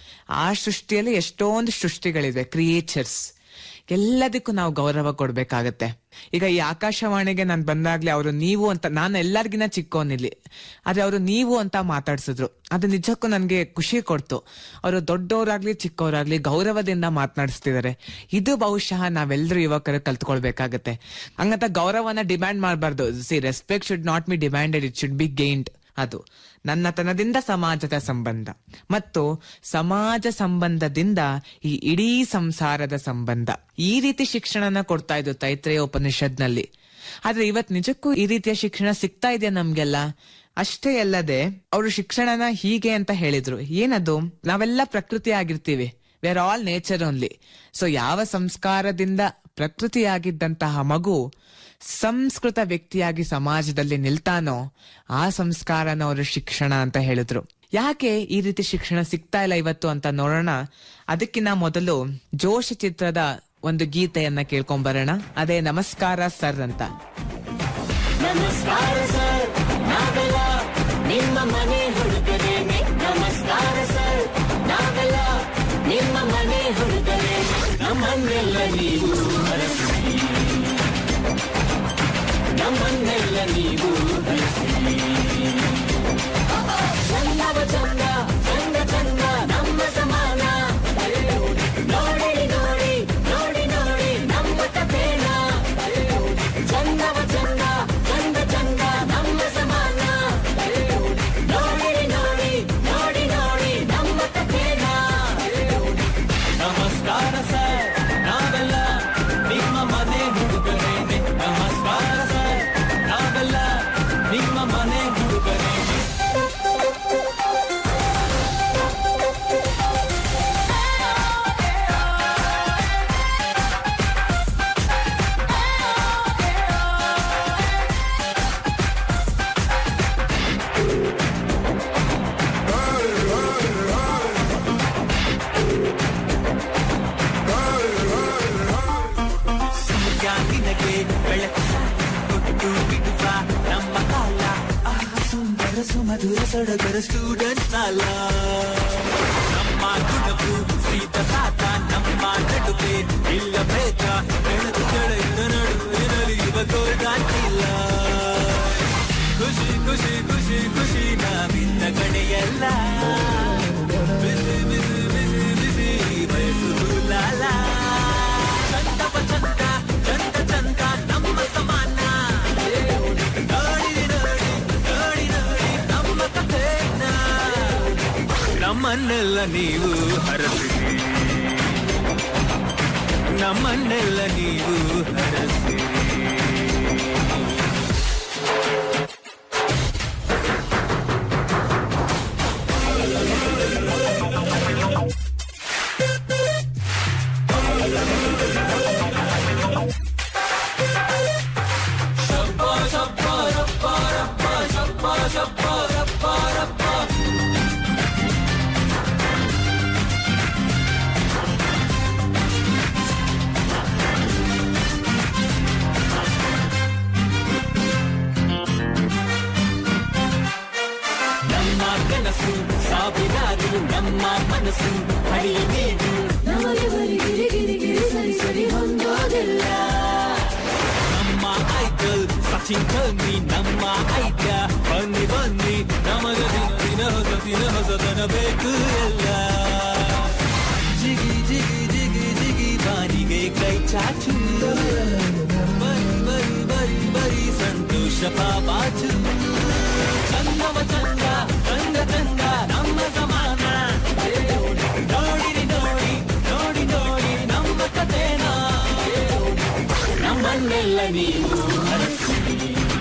[SPEAKER 1] ಆ ಸೃಷ್ಟಿಯಲ್ಲಿ ಎಷ್ಟೊಂದು ಸೃಷ್ಟಿಗಳಿದೆ ಕ್ರಿಯೇಚರ್ಸ್ ಎಲ್ಲದಕ್ಕೂ ನಾವು ಗೌರವ ಕೊಡ್ಬೇಕಾಗತ್ತೆ ಈಗ ಈ ಆಕಾಶವಾಣಿಗೆ ನಾನು ಬಂದಾಗ್ಲೇ ಅವರು ನೀವು ಅಂತ ನಾನು ಎಲ್ಲರಿಗಿನ ಚಿಕ್ಕೋನಿಲ್ಲಿ ಆದ್ರೆ ಅವರು ನೀವು ಅಂತ ಮಾತಾಡ್ಸಿದ್ರು ಅದು ನಿಜಕ್ಕೂ ನನ್ಗೆ ಖುಷಿ ಕೊಡ್ತು ಅವರು ದೊಡ್ಡವರಾಗ್ಲಿ ಚಿಕ್ಕವರಾಗ್ಲಿ ಗೌರವದಿಂದ ಮಾತನಾಡಿಸ್ತಿದ್ದಾರೆ ಇದು ಬಹುಶಃ ನಾವೆಲ್ಲರೂ ಯುವಕರು ಕಲ್ತ್ಕೊಳ್ಬೇಕಾಗತ್ತೆ ಹಂಗಂತ ಗೌರವನ ಡಿಮ್ಯಾಂಡ್ ಮಾಡಬಾರ್ದು see respect should not be demanded it should be gained ಅದು ನನ್ನತನದಿಂದ ಸಮಾಜದ ಸಂಬಂಧ ಮತ್ತು ಸಮಾಜ ಸಂಬಂಧದಿಂದ ಈ ಇಡೀ ಸಂಸಾರದ ಸಂಬಂಧ ಈ ರೀತಿ ಶಿಕ್ಷಣನ ಕೊಡ್ತಾ ಇದ್ದು ತೈತ್ರೇಯ ಉಪನಿಷತ್ನಲ್ಲಿ ಆದ್ರೆ ಇವತ್ ನಿಜಕ್ಕೂ ಈ ರೀತಿಯ ಶಿಕ್ಷಣ ಸಿಗ್ತಾ ಇದೆಯಾ ನಮ್ಗೆಲ್ಲ ಅಷ್ಟೇ ಅಲ್ಲದೆ ಅವರು ಶಿಕ್ಷಣನ ಹೀಗೆ ಅಂತ ಹೇಳಿದ್ರು ಏನದು ನಾವೆಲ್ಲ ಪ್ರಕೃತಿ ಆಗಿರ್ತೀವಿ we are all nature only so ಯಾವ ಸಂಸ್ಕಾರದಿಂದ ಪ್ರಕೃತಿಯಾಗಿದ್ದಂತಹ ಮಗು ಸಂಸ್ಕೃತ ವ್ಯಕ್ತಿಯಾಗಿ ಸಮಾಜದಲ್ಲಿ ನಿಲ್ತಾನೋ ಆ ಸಂಸ್ಕಾರನ ಅವರು ಶಿಕ್ಷಣ ಅಂತ ಹೇಳಿದ್ರು ಯಾಕೆ ಈ ರೀತಿ ಶಿಕ್ಷಣ ಸಿಗ್ತಾ ಇಲ್ಲ ಇವತ್ತು ಅಂತ ನೋಡೋಣ ಅದಕ್ಕಿಂತ ಮೊದಲು ಜೋಶ ಚಿತ್ರದ ಒಂದು ಗೀತೆಯನ್ನ ಕೇಳ್ಕೊಂಬರೋಣ ಅದೇ ನಮಸ್ಕಾರ ಸರ್ ಅಂತ
[SPEAKER 3] ನಮಸ್ಕಾರ ಸರ್ ನಾವೆಲ್ಲ ನಿಮ್ಮ ಮನೆ ಹುಡುಗರೇನೆ ನಮಸ್ಕಾರ ಸರ್ ನಾವೆಲ್ಲ ನಿಮ್ಮ ಮನೆ ಹುಡುಗರೇ ನಮ್ಮನ್ನೆಲ್ಲ ನೀವು ಹರಸಿ ನಮ್ಮನ್ನೆಲ್ಲ ನೀವು ಹರಸಿ ಚಂದವ ಚಂದ ಚಂದ ಚಂದ ನಮ್ಮ ಸಮಾನ ನೋಡಿ ನೋಡಿ ನೋಡಿ ನೋಡಿ ನಮ್ಮ ಕಥೇನ ಚಂದವ ಚಂದ ಚಂದ ಚಂದ ನಮ್ಮ ಸಮಾನ ನೋಡಿ ಚತುರ ಸಡಗರ ಸ್ಟೂಡೆಂಟ್ ಅಲ್ಲ ನಮ್ಮ ಗುಣವು ಸೀತ ಸಾತ ನಮ್ಮ ನಡುವೆ ಇಲ್ಲ ಭೇದ ಬೆಳೆದು ಕೆಳಗಿನ ನಡುವಿನಲ್ಲಿ ಇವ ಗೋಲ್ಡನ್ ಇಲ್ಲ ಖುಷಿ ಖುಷಿ ಖುಷಿ ಖುಷಿ ನಾವಿಂದ ಕಡೆಯಲ್ಲ ಬಿಸಿ ಬಿಸಿ ಬಿಸಿ ಬಿಸಿ ಬಯಸುದು ಲಾಲ ಚಂದವ ಚಂದ ಚಂದ ಚಂದ ನಮ್ಮ ಸಮಾನ ನೋಡಿ ನೋಡಿ ನೋಡಿ ನೋಡಿ ನಮ್ಮ ಕಥೆನ ನಮ್ಮನ್ನೆಲ್ಲ ನೀವು ಹರಸಿರಿ ನಮ್ಮನ್ನೆಲ್ಲ ನೀವು ಹರಸಿರಿ ನಮ್ಮ ಕನಸು ಸಾವಿರಾರು ನಮ್ಮ ಮನಸ್ಸು ಹರಿಯ ನೀರು ನಮ್ಮ ಐಕಲ್ ಸಚಿನ್ ಕಮ್ಮಿ ನಮ್ಮ ಐಕ್ಯ ಬನ್ನಿ ಬನ್ನಿ ನಮಗ ದಿನ ದಿನ ಹೊಸ ದಿನ ಹೊಸದನ ಬೇಕು ಎಲ್ಲ ಜಿಗಿ ಜಿಗಿ ಜಿಗಿ ಜಿಗಿ ಬಾರಿಗೆ ಕೈ ಚಾಚು ಬರಿ ಬರಿ ಬರಿ ಬರಿ ಸಂತೋಷ ಪಾಪಾಚು ಚಂದವ ಚಂದ ಚಂದ ಚಂದ ನಮ್ಮ ಸಮಾನ ನೋಡಿರಿ ನೋಡಿ ನೋಡಿ ನೋಡಿ ನಮ್ಮ ಕಥೆನ ನಮ್ಮನ್ನೆಲ್ಲ ನೀವು ಹರಸಿರಿ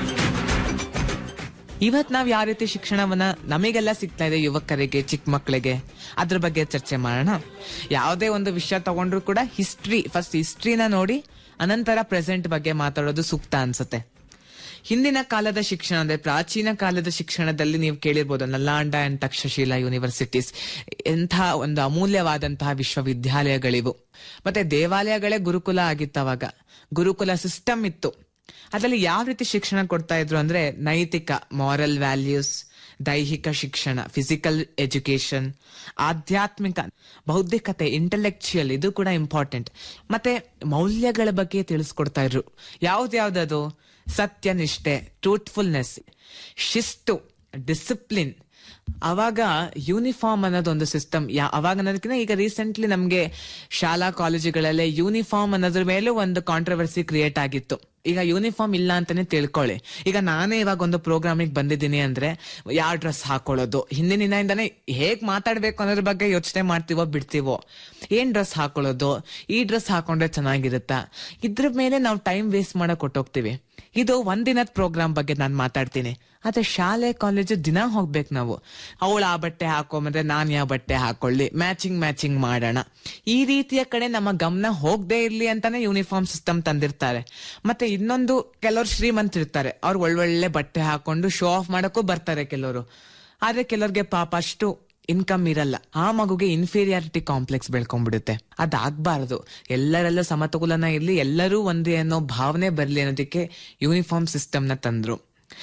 [SPEAKER 1] ಇವತ್ ನಾವ್ ಯಾವ ರೀತಿ ಶಿಕ್ಷಣವನ್ನ ನಮಗೆಲ್ಲ ಸಿಗ್ತಾ ಇದೆ ಯುವಕರಿಗೆ ಚಿಕ್ಕ ಮಕ್ಕಳಿಗೆ ಅದ್ರ ಬಗ್ಗೆ ಚರ್ಚೆ ಮಾಡೋಣ ಯಾವುದೇ ಒಂದು ವಿಷಯ ತಗೊಂಡ್ರು ಕೂಡ ಹಿಸ್ಟ್ರಿ ಫಸ್ಟ್ ಹಿಸ್ಟ್ರಿನ ನೋಡಿ ಅನಂತರ ಪ್ರೆಸೆಂಟ್ ಬಗ್ಗೆ ಮಾತಾಡೋದು ಸೂಕ್ತ ಅನ್ಸುತ್ತೆ ಹಿಂದಿನ ಕಾಲದ ಶಿಕ್ಷಣ ಅಂದ್ರೆ ಪ್ರಾಚೀನ ಕಾಲದ ಶಿಕ್ಷಣದಲ್ಲಿ ನೀವು ಕೇಳಿರ್ಬೋದು ನಲ್ಲಾಂಡ ಅಂಡ್ ತಕ್ಷಶಿಲಾ ಯೂನಿವರ್ಸಿಟೀಸ್ ಎಂಥ ಒಂದು ಅಮೂಲ್ಯವಾದಂತಹ ವಿಶ್ವವಿದ್ಯಾಲಯಗಳಿವು ಮತ್ತೆ ದೇವಾಲಯಗಳೇ ಗುರುಕುಲ ಆಗಿತ್ತವಾಗ ಗುರುಕುಲ ಸಿಸ್ಟಮ್ ಇತ್ತು ಅದರಲ್ಲಿ ಯಾವ ರೀತಿ ಶಿಕ್ಷಣ ಕೊಡ್ತಾ ಇದ್ರು ಅಂದ್ರೆ ನೈತಿಕ ಮಾರಲ್ ವ್ಯಾಲ್ಯೂಸ್ ದೈಹಿಕ ಶಿಕ್ಷಣ ಫಿಸಿಕಲ್ ಎಜುಕೇಶನ್ ಆಧ್ಯಾತ್ಮಿಕ ಬೌದ್ಧಿಕತೆ ಇಂಟೆಲೆಕ್ಚುಯಲ್ ಇದು ಕೂಡ ಇಂಪಾರ್ಟೆಂಟ್ ಮತ್ತೆ ಮೌಲ್ಯಗಳ ಬಗ್ಗೆ ತಿಳಿಸ್ಕೊಡ್ತಾ ಇದ್ರು ಯಾವ್ದ್ಯಾವ್ದದು ಸತ್ಯನಿಷ್ಠೆ ಟ್ರೂತ್ಫುಲ್ನೆಸ್ ಶಿಸ್ತು ಡಿಸಿಪ್ಲಿನ್ ಅವಾಗ ಯೂನಿಫಾರ್ಮ್ ಅನ್ನೋದು ಒಂದು ಸಿಸ್ಟಮ್ ಯಾ ಅವಾಗ ಅನ್ನೋದಕ್ಕಿಂತ ಈಗ ರೀಸೆಂಟ್ಲಿ ನಮ್ಗೆ ಶಾಲಾ ಕಾಲೇಜುಗಳಲ್ಲೇ ಯೂನಿಫಾರ್ಮ್ ಅನ್ನೋದ್ರ ಮೇಲೂ ಒಂದು ಕಾಂಟ್ರವರ್ಸಿ ಕ್ರಿಯೇಟ್ ಆಗಿತ್ತು ಈಗ ಯೂನಿಫಾರ್ಮ್ ಇಲ್ಲ ಅಂತಾನೆ ತಿಳ್ಕೊಳ್ಳಿ ಈಗ ನಾನೇ ಇವಾಗ ಒಂದು ಪ್ರೋಗ್ರಾಮಿಗೆ ಬಂದಿದ್ದೀನಿ ಅಂದ್ರೆ ಯಾವ ಡ್ರೆಸ್ ಹಾಕೊಳ್ಳೋದು ಹಿಂದಿನ ದಿನದಿಂದಾನೇ ಹೇಗ್ ಮಾತಾಡ್ಬೇಕು ಅನ್ನೋದ್ರ ಬಗ್ಗೆ ಯೋಚನೆ ಮಾಡ್ತೀವೋ ಬಿಡ್ತೀವೋ ಏನ್ ಡ್ರೆಸ್ ಹಾಕೊಳ್ಳೋದು ಈ ಡ್ರೆಸ್ ಹಾಕೊಂಡ್ರೆ ಚೆನ್ನಾಗಿರುತ್ತಾ ಇದ್ರ ಮೇಲೆ ನಾವು ಟೈಮ್ ವೇಸ್ಟ್ ಮಾಡಕ್ ಕೊಟ್ಟೋಗ್ತೀವಿ ಇದು ಒಂದಿನದ ಪ್ರೋಗ್ರಾಮ್ ಬಗ್ಗೆ ನಾನು ಮಾತಾಡ್ತೀನಿ ಆದ್ರೆ ಶಾಲೆ ಕಾಲೇಜು ದಿನ ಹೋಗ್ಬೇಕು ನಾವು ಅವಳು ಆ ಬಟ್ಟೆ ಹಾಕೊಂಬಂದ್ರೆ ನಾನ್ ಯಾವ ಬಟ್ಟೆ ಹಾಕೊಳ್ಳಿ ಮ್ಯಾಚಿಂಗ್ ಮ್ಯಾಚಿಂಗ್ ಮಾಡೋಣ ಈ ರೀತಿಯ ಕಡೆ ನಮ್ಮ ಗಮನ ಹೋಗದೆ ಇರ್ಲಿ ಅಂತಾನೆ ಯೂನಿಫಾರ್ಮ್ ಸಿಸ್ಟಮ್ ತಂದಿರ್ತಾರೆ ಮತ್ತೆ ಇನ್ನೊಂದು ಕೆಲವರು ಶ್ರೀಮಂತರಿರ್ತಾರೆ ಅವ್ರು ಒಳ್ಳೊಳ್ಳೆ ಬಟ್ಟೆ ಹಾಕೊಂಡು ಶೋ ಆಫ್ ಮಾಡಕ್ಕೂ ಬರ್ತಾರೆ ಕೆಲವರು ಆದ್ರೆ ಕೆಲವ್ರಿಗೆ ಪಾಪ ಅಷ್ಟು ಇನ್ಕಮ್ ಇರಲ್ಲ ಆ ಮಗುಗೆ ಇನ್ಫೀರಿಯಾರಿಟಿ ಕಾಂಪ್ಲೆಕ್ಸ್ ಬೆಳ್ಕೊಂಡ್ಬಿಡುತ್ತೆ ಅದಾಗಬಾರದು ಎಲ್ಲರಲ್ಲೂ ಸಮತೋಲನ ಇರ್ಲಿ ಎಲ್ಲರೂ ಒಂದೇ ಅನ್ನೋ ಭಾವನೆ ಬರ್ಲಿ ಅನ್ನೋದಕ್ಕೆ ಯೂನಿಫಾರ್ಮ್ ಸಿಸ್ಟಮ್ ನ ತಂದ್ರು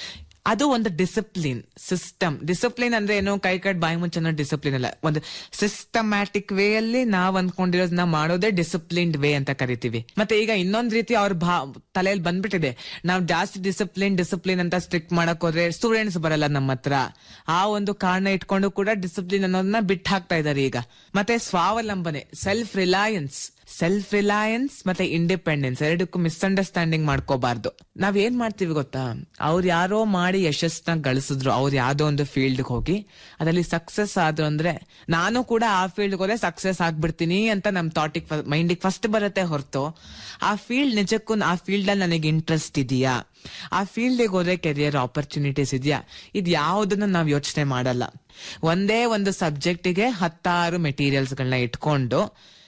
[SPEAKER 1] ಅದು ಒಂದು ಡಿಸಿಪ್ಲಿನ್ ಸಿಸ್ಟಮ್ ಡಿಸಿಪ್ಲಿನ್ ಅಂದ್ರೆ ಏನು ಕೈ ಕಟ್ ಬಾಯಿ ಮುಚ್ಚ ಅನ್ನೋ ಡಿಸಿಪ್ಲಿನ್ ಅಲ್ಲ ಒಂದು ಸಿಸ್ಟಮ್ಯಾಟಿಕ್ ವೇ ಅಲ್ಲಿ ನಾವ್ ಅನ್ಕೊಂಡಿರೋದನ್ನ ಮಾಡೋದೇ ಡಿಸಿಪ್ಲಿನ್ಡ್ ವೇ ಅಂತ ಕರಿತೀವಿ ಮತ್ತೆ ಈಗ ಇನ್ನೊಂದ್ ರೀತಿ ಅವ್ರ ಭಾ ತಲೆಯಲ್ಲಿ ಬಂದ್ಬಿಟ್ಟಿದೆ ನಾವ್ ಜಾಸ್ತಿ ಡಿಸಿಪ್ಲಿನ್ ಡಿಸಿಪ್ಲಿನ್ ಅಂತ ಸ್ಟ್ರಿಕ್ಟ್ ಮಾಡಕ್ ಹೋದ್ರೆ ಸ್ಟೂಡೆಂಟ್ಸ್ ಬರಲ್ಲ ನಮ್ಮ ಹತ್ರ ಆ ಒಂದು ಕಾರಣ ಇಟ್ಕೊಂಡು ಕೂಡ ಡಿಸಿಪ್ಲಿನ್ ಅನ್ನೋದನ್ನ ಬಿಟ್ಟು ಹಾಕ್ತಾ ಇದಾರೆ ಈಗ ಮತ್ತೆ ಸ್ವಾವಲಂಬನೆ ಸೆಲ್ಫ್ ರಿಲಯನ್ಸ್ ಸೆಲ್ಫ್ ರಿಲಯನ್ಸ್ ಮತ್ತೆ ಇಂಡಿಪೆಂಡೆನ್ಸ್ ಎರಡಕ್ಕೂ ಮಿಸ್ಅಂಡರ್ಸ್ಟ್ಯಾಂಡಿಂಗ್ ಮಾಡ್ಕೋಬಾರ್ದು ನಾವ್ ಏನ್ ಮಾಡ್ತೀವಿ ಗೊತ್ತಾ ಅವ್ರು ಯಾರೋ ಮಾಡಿ ಯಶಸ್ನ ಗಳಿಸಿದ್ರು ಅವ್ರು ಯಾವ್ದೋ ಒಂದು ಫೀಲ್ಡ್ ಹೋಗಿ ಅದ್ರಲ್ಲಿ ಸಕ್ಸಸ್ ಆದ್ರು ಅಂದ್ರೆ ನಾನು ಕೂಡ ಆ ಫೀಲ್ಡ್ ಹೋದ್ರೆ ಸಕ್ಸಸ್ ಆಗ್ಬಿಡ್ತೀನಿ ಅಂತ ನಮ್ ಥಾಟಿಗೆ ಮೈಂಡಿಗೆ ಫಸ್ಟ್ ಬರುತ್ತೆ ಹೊರತು ಆ ಫೀಲ್ಡ್ ನಿಜಕ್ಕೂ ಆ ಫೀಲ್ಡ್ ಅಲ್ಲಿ ನನಗೆ ಇಂಟ್ರೆಸ್ಟ್ ಇದೆಯಾ ಆ ಫೀಲ್ಡ್ ಹೋದ್ರೆ ಕೆರಿಯರ್ ಆಪರ್ಚುನಿಟೀಸ್ ಇದೆಯಾ ಇದು ಯಾವುದನ್ನು ನಾವ್ ಯೋಚನೆ ಮಾಡಲ್ಲ ಒಂದೇ ಒಂದು ಸಬ್ಜೆಕ್ಟಿಗೆ ಹತ್ತಾರು ಮೆಟೀರಿಯಲ್ಸ್ ಗಳನ್ನ ಇಟ್ಕೊಂಡು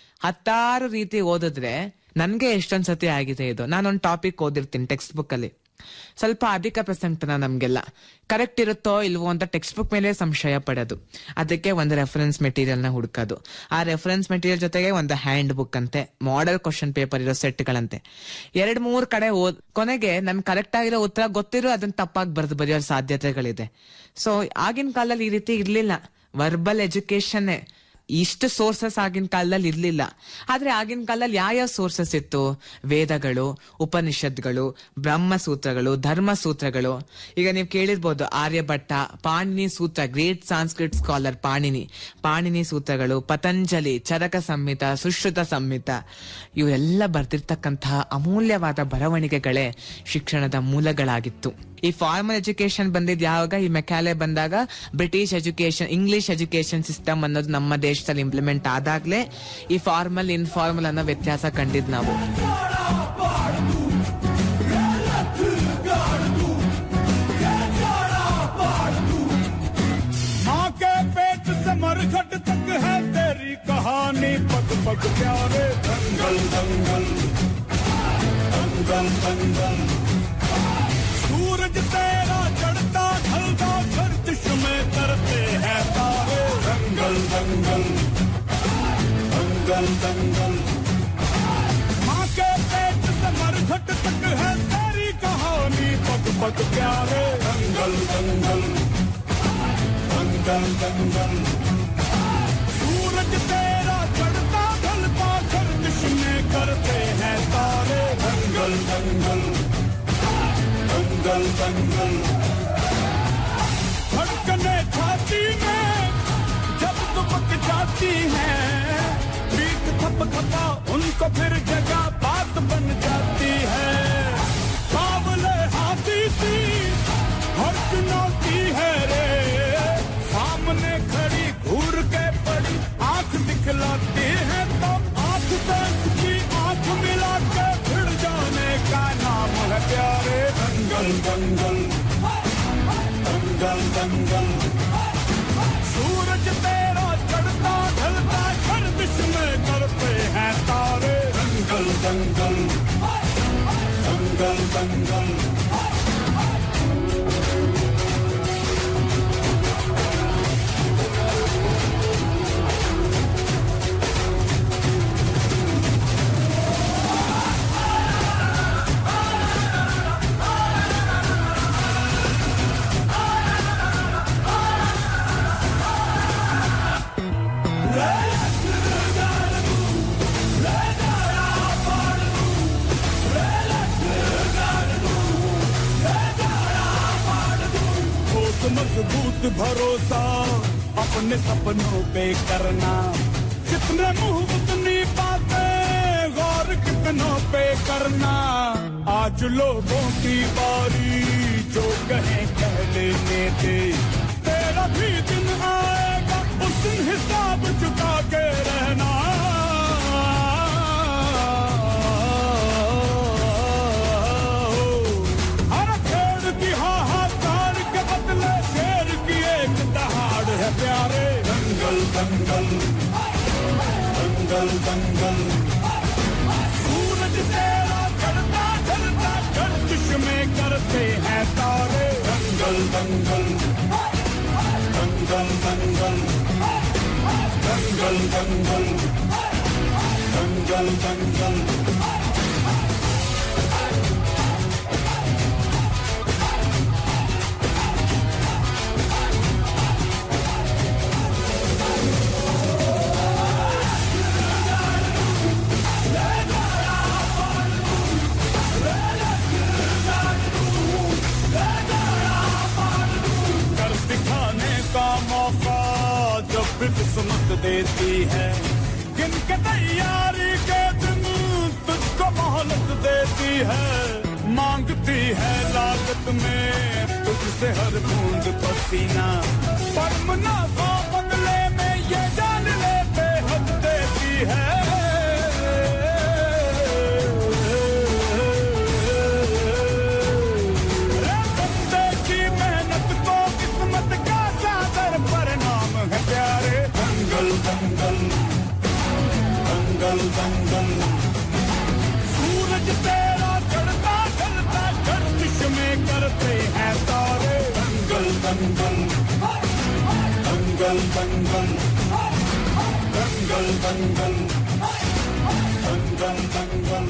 [SPEAKER 1] ಹತ್ತಾರು ರೀತಿ ಓದಿದ್ರೆ ನನ್ಗೆ ಎಷ್ಟೊಂದ್ ಸತಿ ಆಗಿದೆ ಇದು ನಾನೊಂದು ಟಾಪಿಕ್ ಓದಿರ್ತೀನಿ ಟೆಕ್ಸ್ಟ್ ಬುಕ್ ಅಲ್ಲಿ ಸ್ವಲ್ಪ ಅಧಿಕ ಪ್ರಸಂಗತನ ನಮ್ಗೆಲ್ಲ ಕರೆಕ್ಟ್ ಇರುತ್ತೋ ಇಲ್ವೋ ಅಂತ ಟೆಕ್ಸ್ಟ್ ಬುಕ್ ಮೇಲೆ ಸಂಶಯ ಪಡೋದು ಅದಕ್ಕೆ ಒಂದು ರೆಫರೆನ್ಸ್ ಮೆಟೀರಿಯಲ್ ನ ಹುಡುಕೋದು ಆ ರೆಫರೆನ್ಸ್ ಮೆಟೀರಿಯಲ್ ಜೊತೆಗೆ ಒಂದು ಹ್ಯಾಂಡ್ ಬುಕ್ ಅಂತೆ ಮಾಡೆಲ್ ಕ್ವಶನ್ ಪೇಪರ್ ಇರೋ ಸೆಟ್ಗಳಂತೆ ಎರಡ್ ಮೂರ್ ಕಡೆ ಓದ್ ಕೊನೆಗೆ ನಮ್ಗೆ ಕರೆಕ್ಟ್ ಆಗಿರೋ ಉತ್ತರ ಗೊತ್ತಿರೋ ಅದನ್ನ ತಪ್ಪಾಗಿ ಬರೆದು ಬರೆಯೋ ಸಾಧ್ಯತೆಗಳಿದೆ ಸೊ ಆಗಿನ ಕಾಲದಲ್ಲಿ ಈ ರೀತಿ ಇರ್ಲಿಲ್ಲ ವರ್ಬಲ್ ಎಜುಕೇಶನ್ ಇಷ್ಟು ಸೋರ್ಸಸ್ ಆಗಿನ ಕಾಲದಲ್ಲಿ ಇರ್ಲಿಲ್ಲ ಆದ್ರೆ ಆಗಿನ ಕಾಲದಲ್ಲಿ ಯಾವ ಸೋರ್ಸಸ್ ಇತ್ತು ವೇದಗಳು ಉಪನಿಷತ್ಗಳು ಬ್ರಹ್ಮಸೂತ್ರಗಳು ಧರ್ಮಸೂತ್ರಗಳು ಈಗ ನೀವು ಕೇಳಿರ್ಬೋದು ಆರ್ಯಭಟ್ಟ ಪಾಣಿನಿ ಸೂತ್ರ great Sanskrit scholar Panini Panini ಸೂತ್ರಗಳು ಪತಂಜಲಿ ಚರಕ ಸಂಹಿತ ಸುಶ್ರುತ ಸಂಹಿತ ಇವೆಲ್ಲ ಬರ್ತಿರ್ತಕ್ಕಂತಹ ಅಮೂಲ್ಯವಾದ ಬರವಣಿಗೆಗಳೇ ಶಿಕ್ಷಣದ ಮೂಲಗಳಾಗಿತ್ತು ಈ ಫಾರ್ಮಲ್ ಎಜುಕೇಶನ್ ಬಂದಿದ್ ಯಾವಾಗ ಈ ಮೆಕ್ಯಾಲೆ ಬಂದಾಗ British education English education system ಅನ್ನೋದು ನಮ್ಮ ದೇಶದಲ್ಲಿ ಇಂಪ್ಲಿಮೆಂಟ್ ಆದಾಗ್ಲೇ ಈ ಫಾರ್ಮಲ್ ಇನ್ಫಾರ್ಮಲ್ ಅನ್ನೋ ವ್ಯತ್ಯಾಸ ಕಂಡಿದ್ ನಾವು
[SPEAKER 2] माँ के पेट से मरघट तक है तेरी कहानी पग पग प्यारे दंगल दंगल दंगल दंगल सूरज तेरा चढ़ता ढलता गर्दिश में करते हैं तारे दंगल दंगल दंगल दंगल माँ के पेट से मरघट तक है तेरी कहानी पग पग प्यारे दंगल दंगल दंगल दंगल सूरज तेरा चढ़ता ढलता गर्दिश में करते हैं तारे दंगल दंगल दंगल दंगल धड़कने छाती में जब दुबक जाती है पीठ थप थपा उनको फिर जगह बात बन जाती है बावले हाथी सी हर चुनौती है रे सामने खड़ी घूर के पड़ी आंख दिखलाती है तो आंख से उसकी आंख मिला के भिड़ जाने का नाम है प्यारे दंगल दंगल दंगल दंगल सूरज तेरा चढ़ता ढलता गर्दिश में करते हैं तारे दंगल दंगल दंगल दंगल ठोस मजबूत भरोसा अपने सपनों पे करना जितने मुंह उतनी बातें गौर कितनों पे करना आज लोगों की बारी जो कहे कह लेने दे तेरा भी दिन आएगा उस दिन हिसाब चुका के रहना अरे खेड़ की हाहाकार के बदले शेर की एक दहाड़ है प्यारे दंगल दंगल दंगल दंगल सूरज तेरा चढ़ता चढ़ता गर्दिश में करते हैं तारे दंगल दंगल दंगल दंगल दंगल दंगल दंगल दंगल कर दिखाने का मौका जब भी किस्मत देती है गिन के तैयारी के दिन तुझको मोहलत देती है मांगती है लागत में तुझसे हर बूंद पसीना पर मुनाफा बदले में ये जान ले बेहद देती है रे बंदे की मेहनत को किस्मत का सागर परिणाम है प्यारे दंगल दंगल दंगल दंगल सूरज तेरा चढ़ता चलता गर्दिश दंगल दंगल दंगल दंगल दंगल दंगल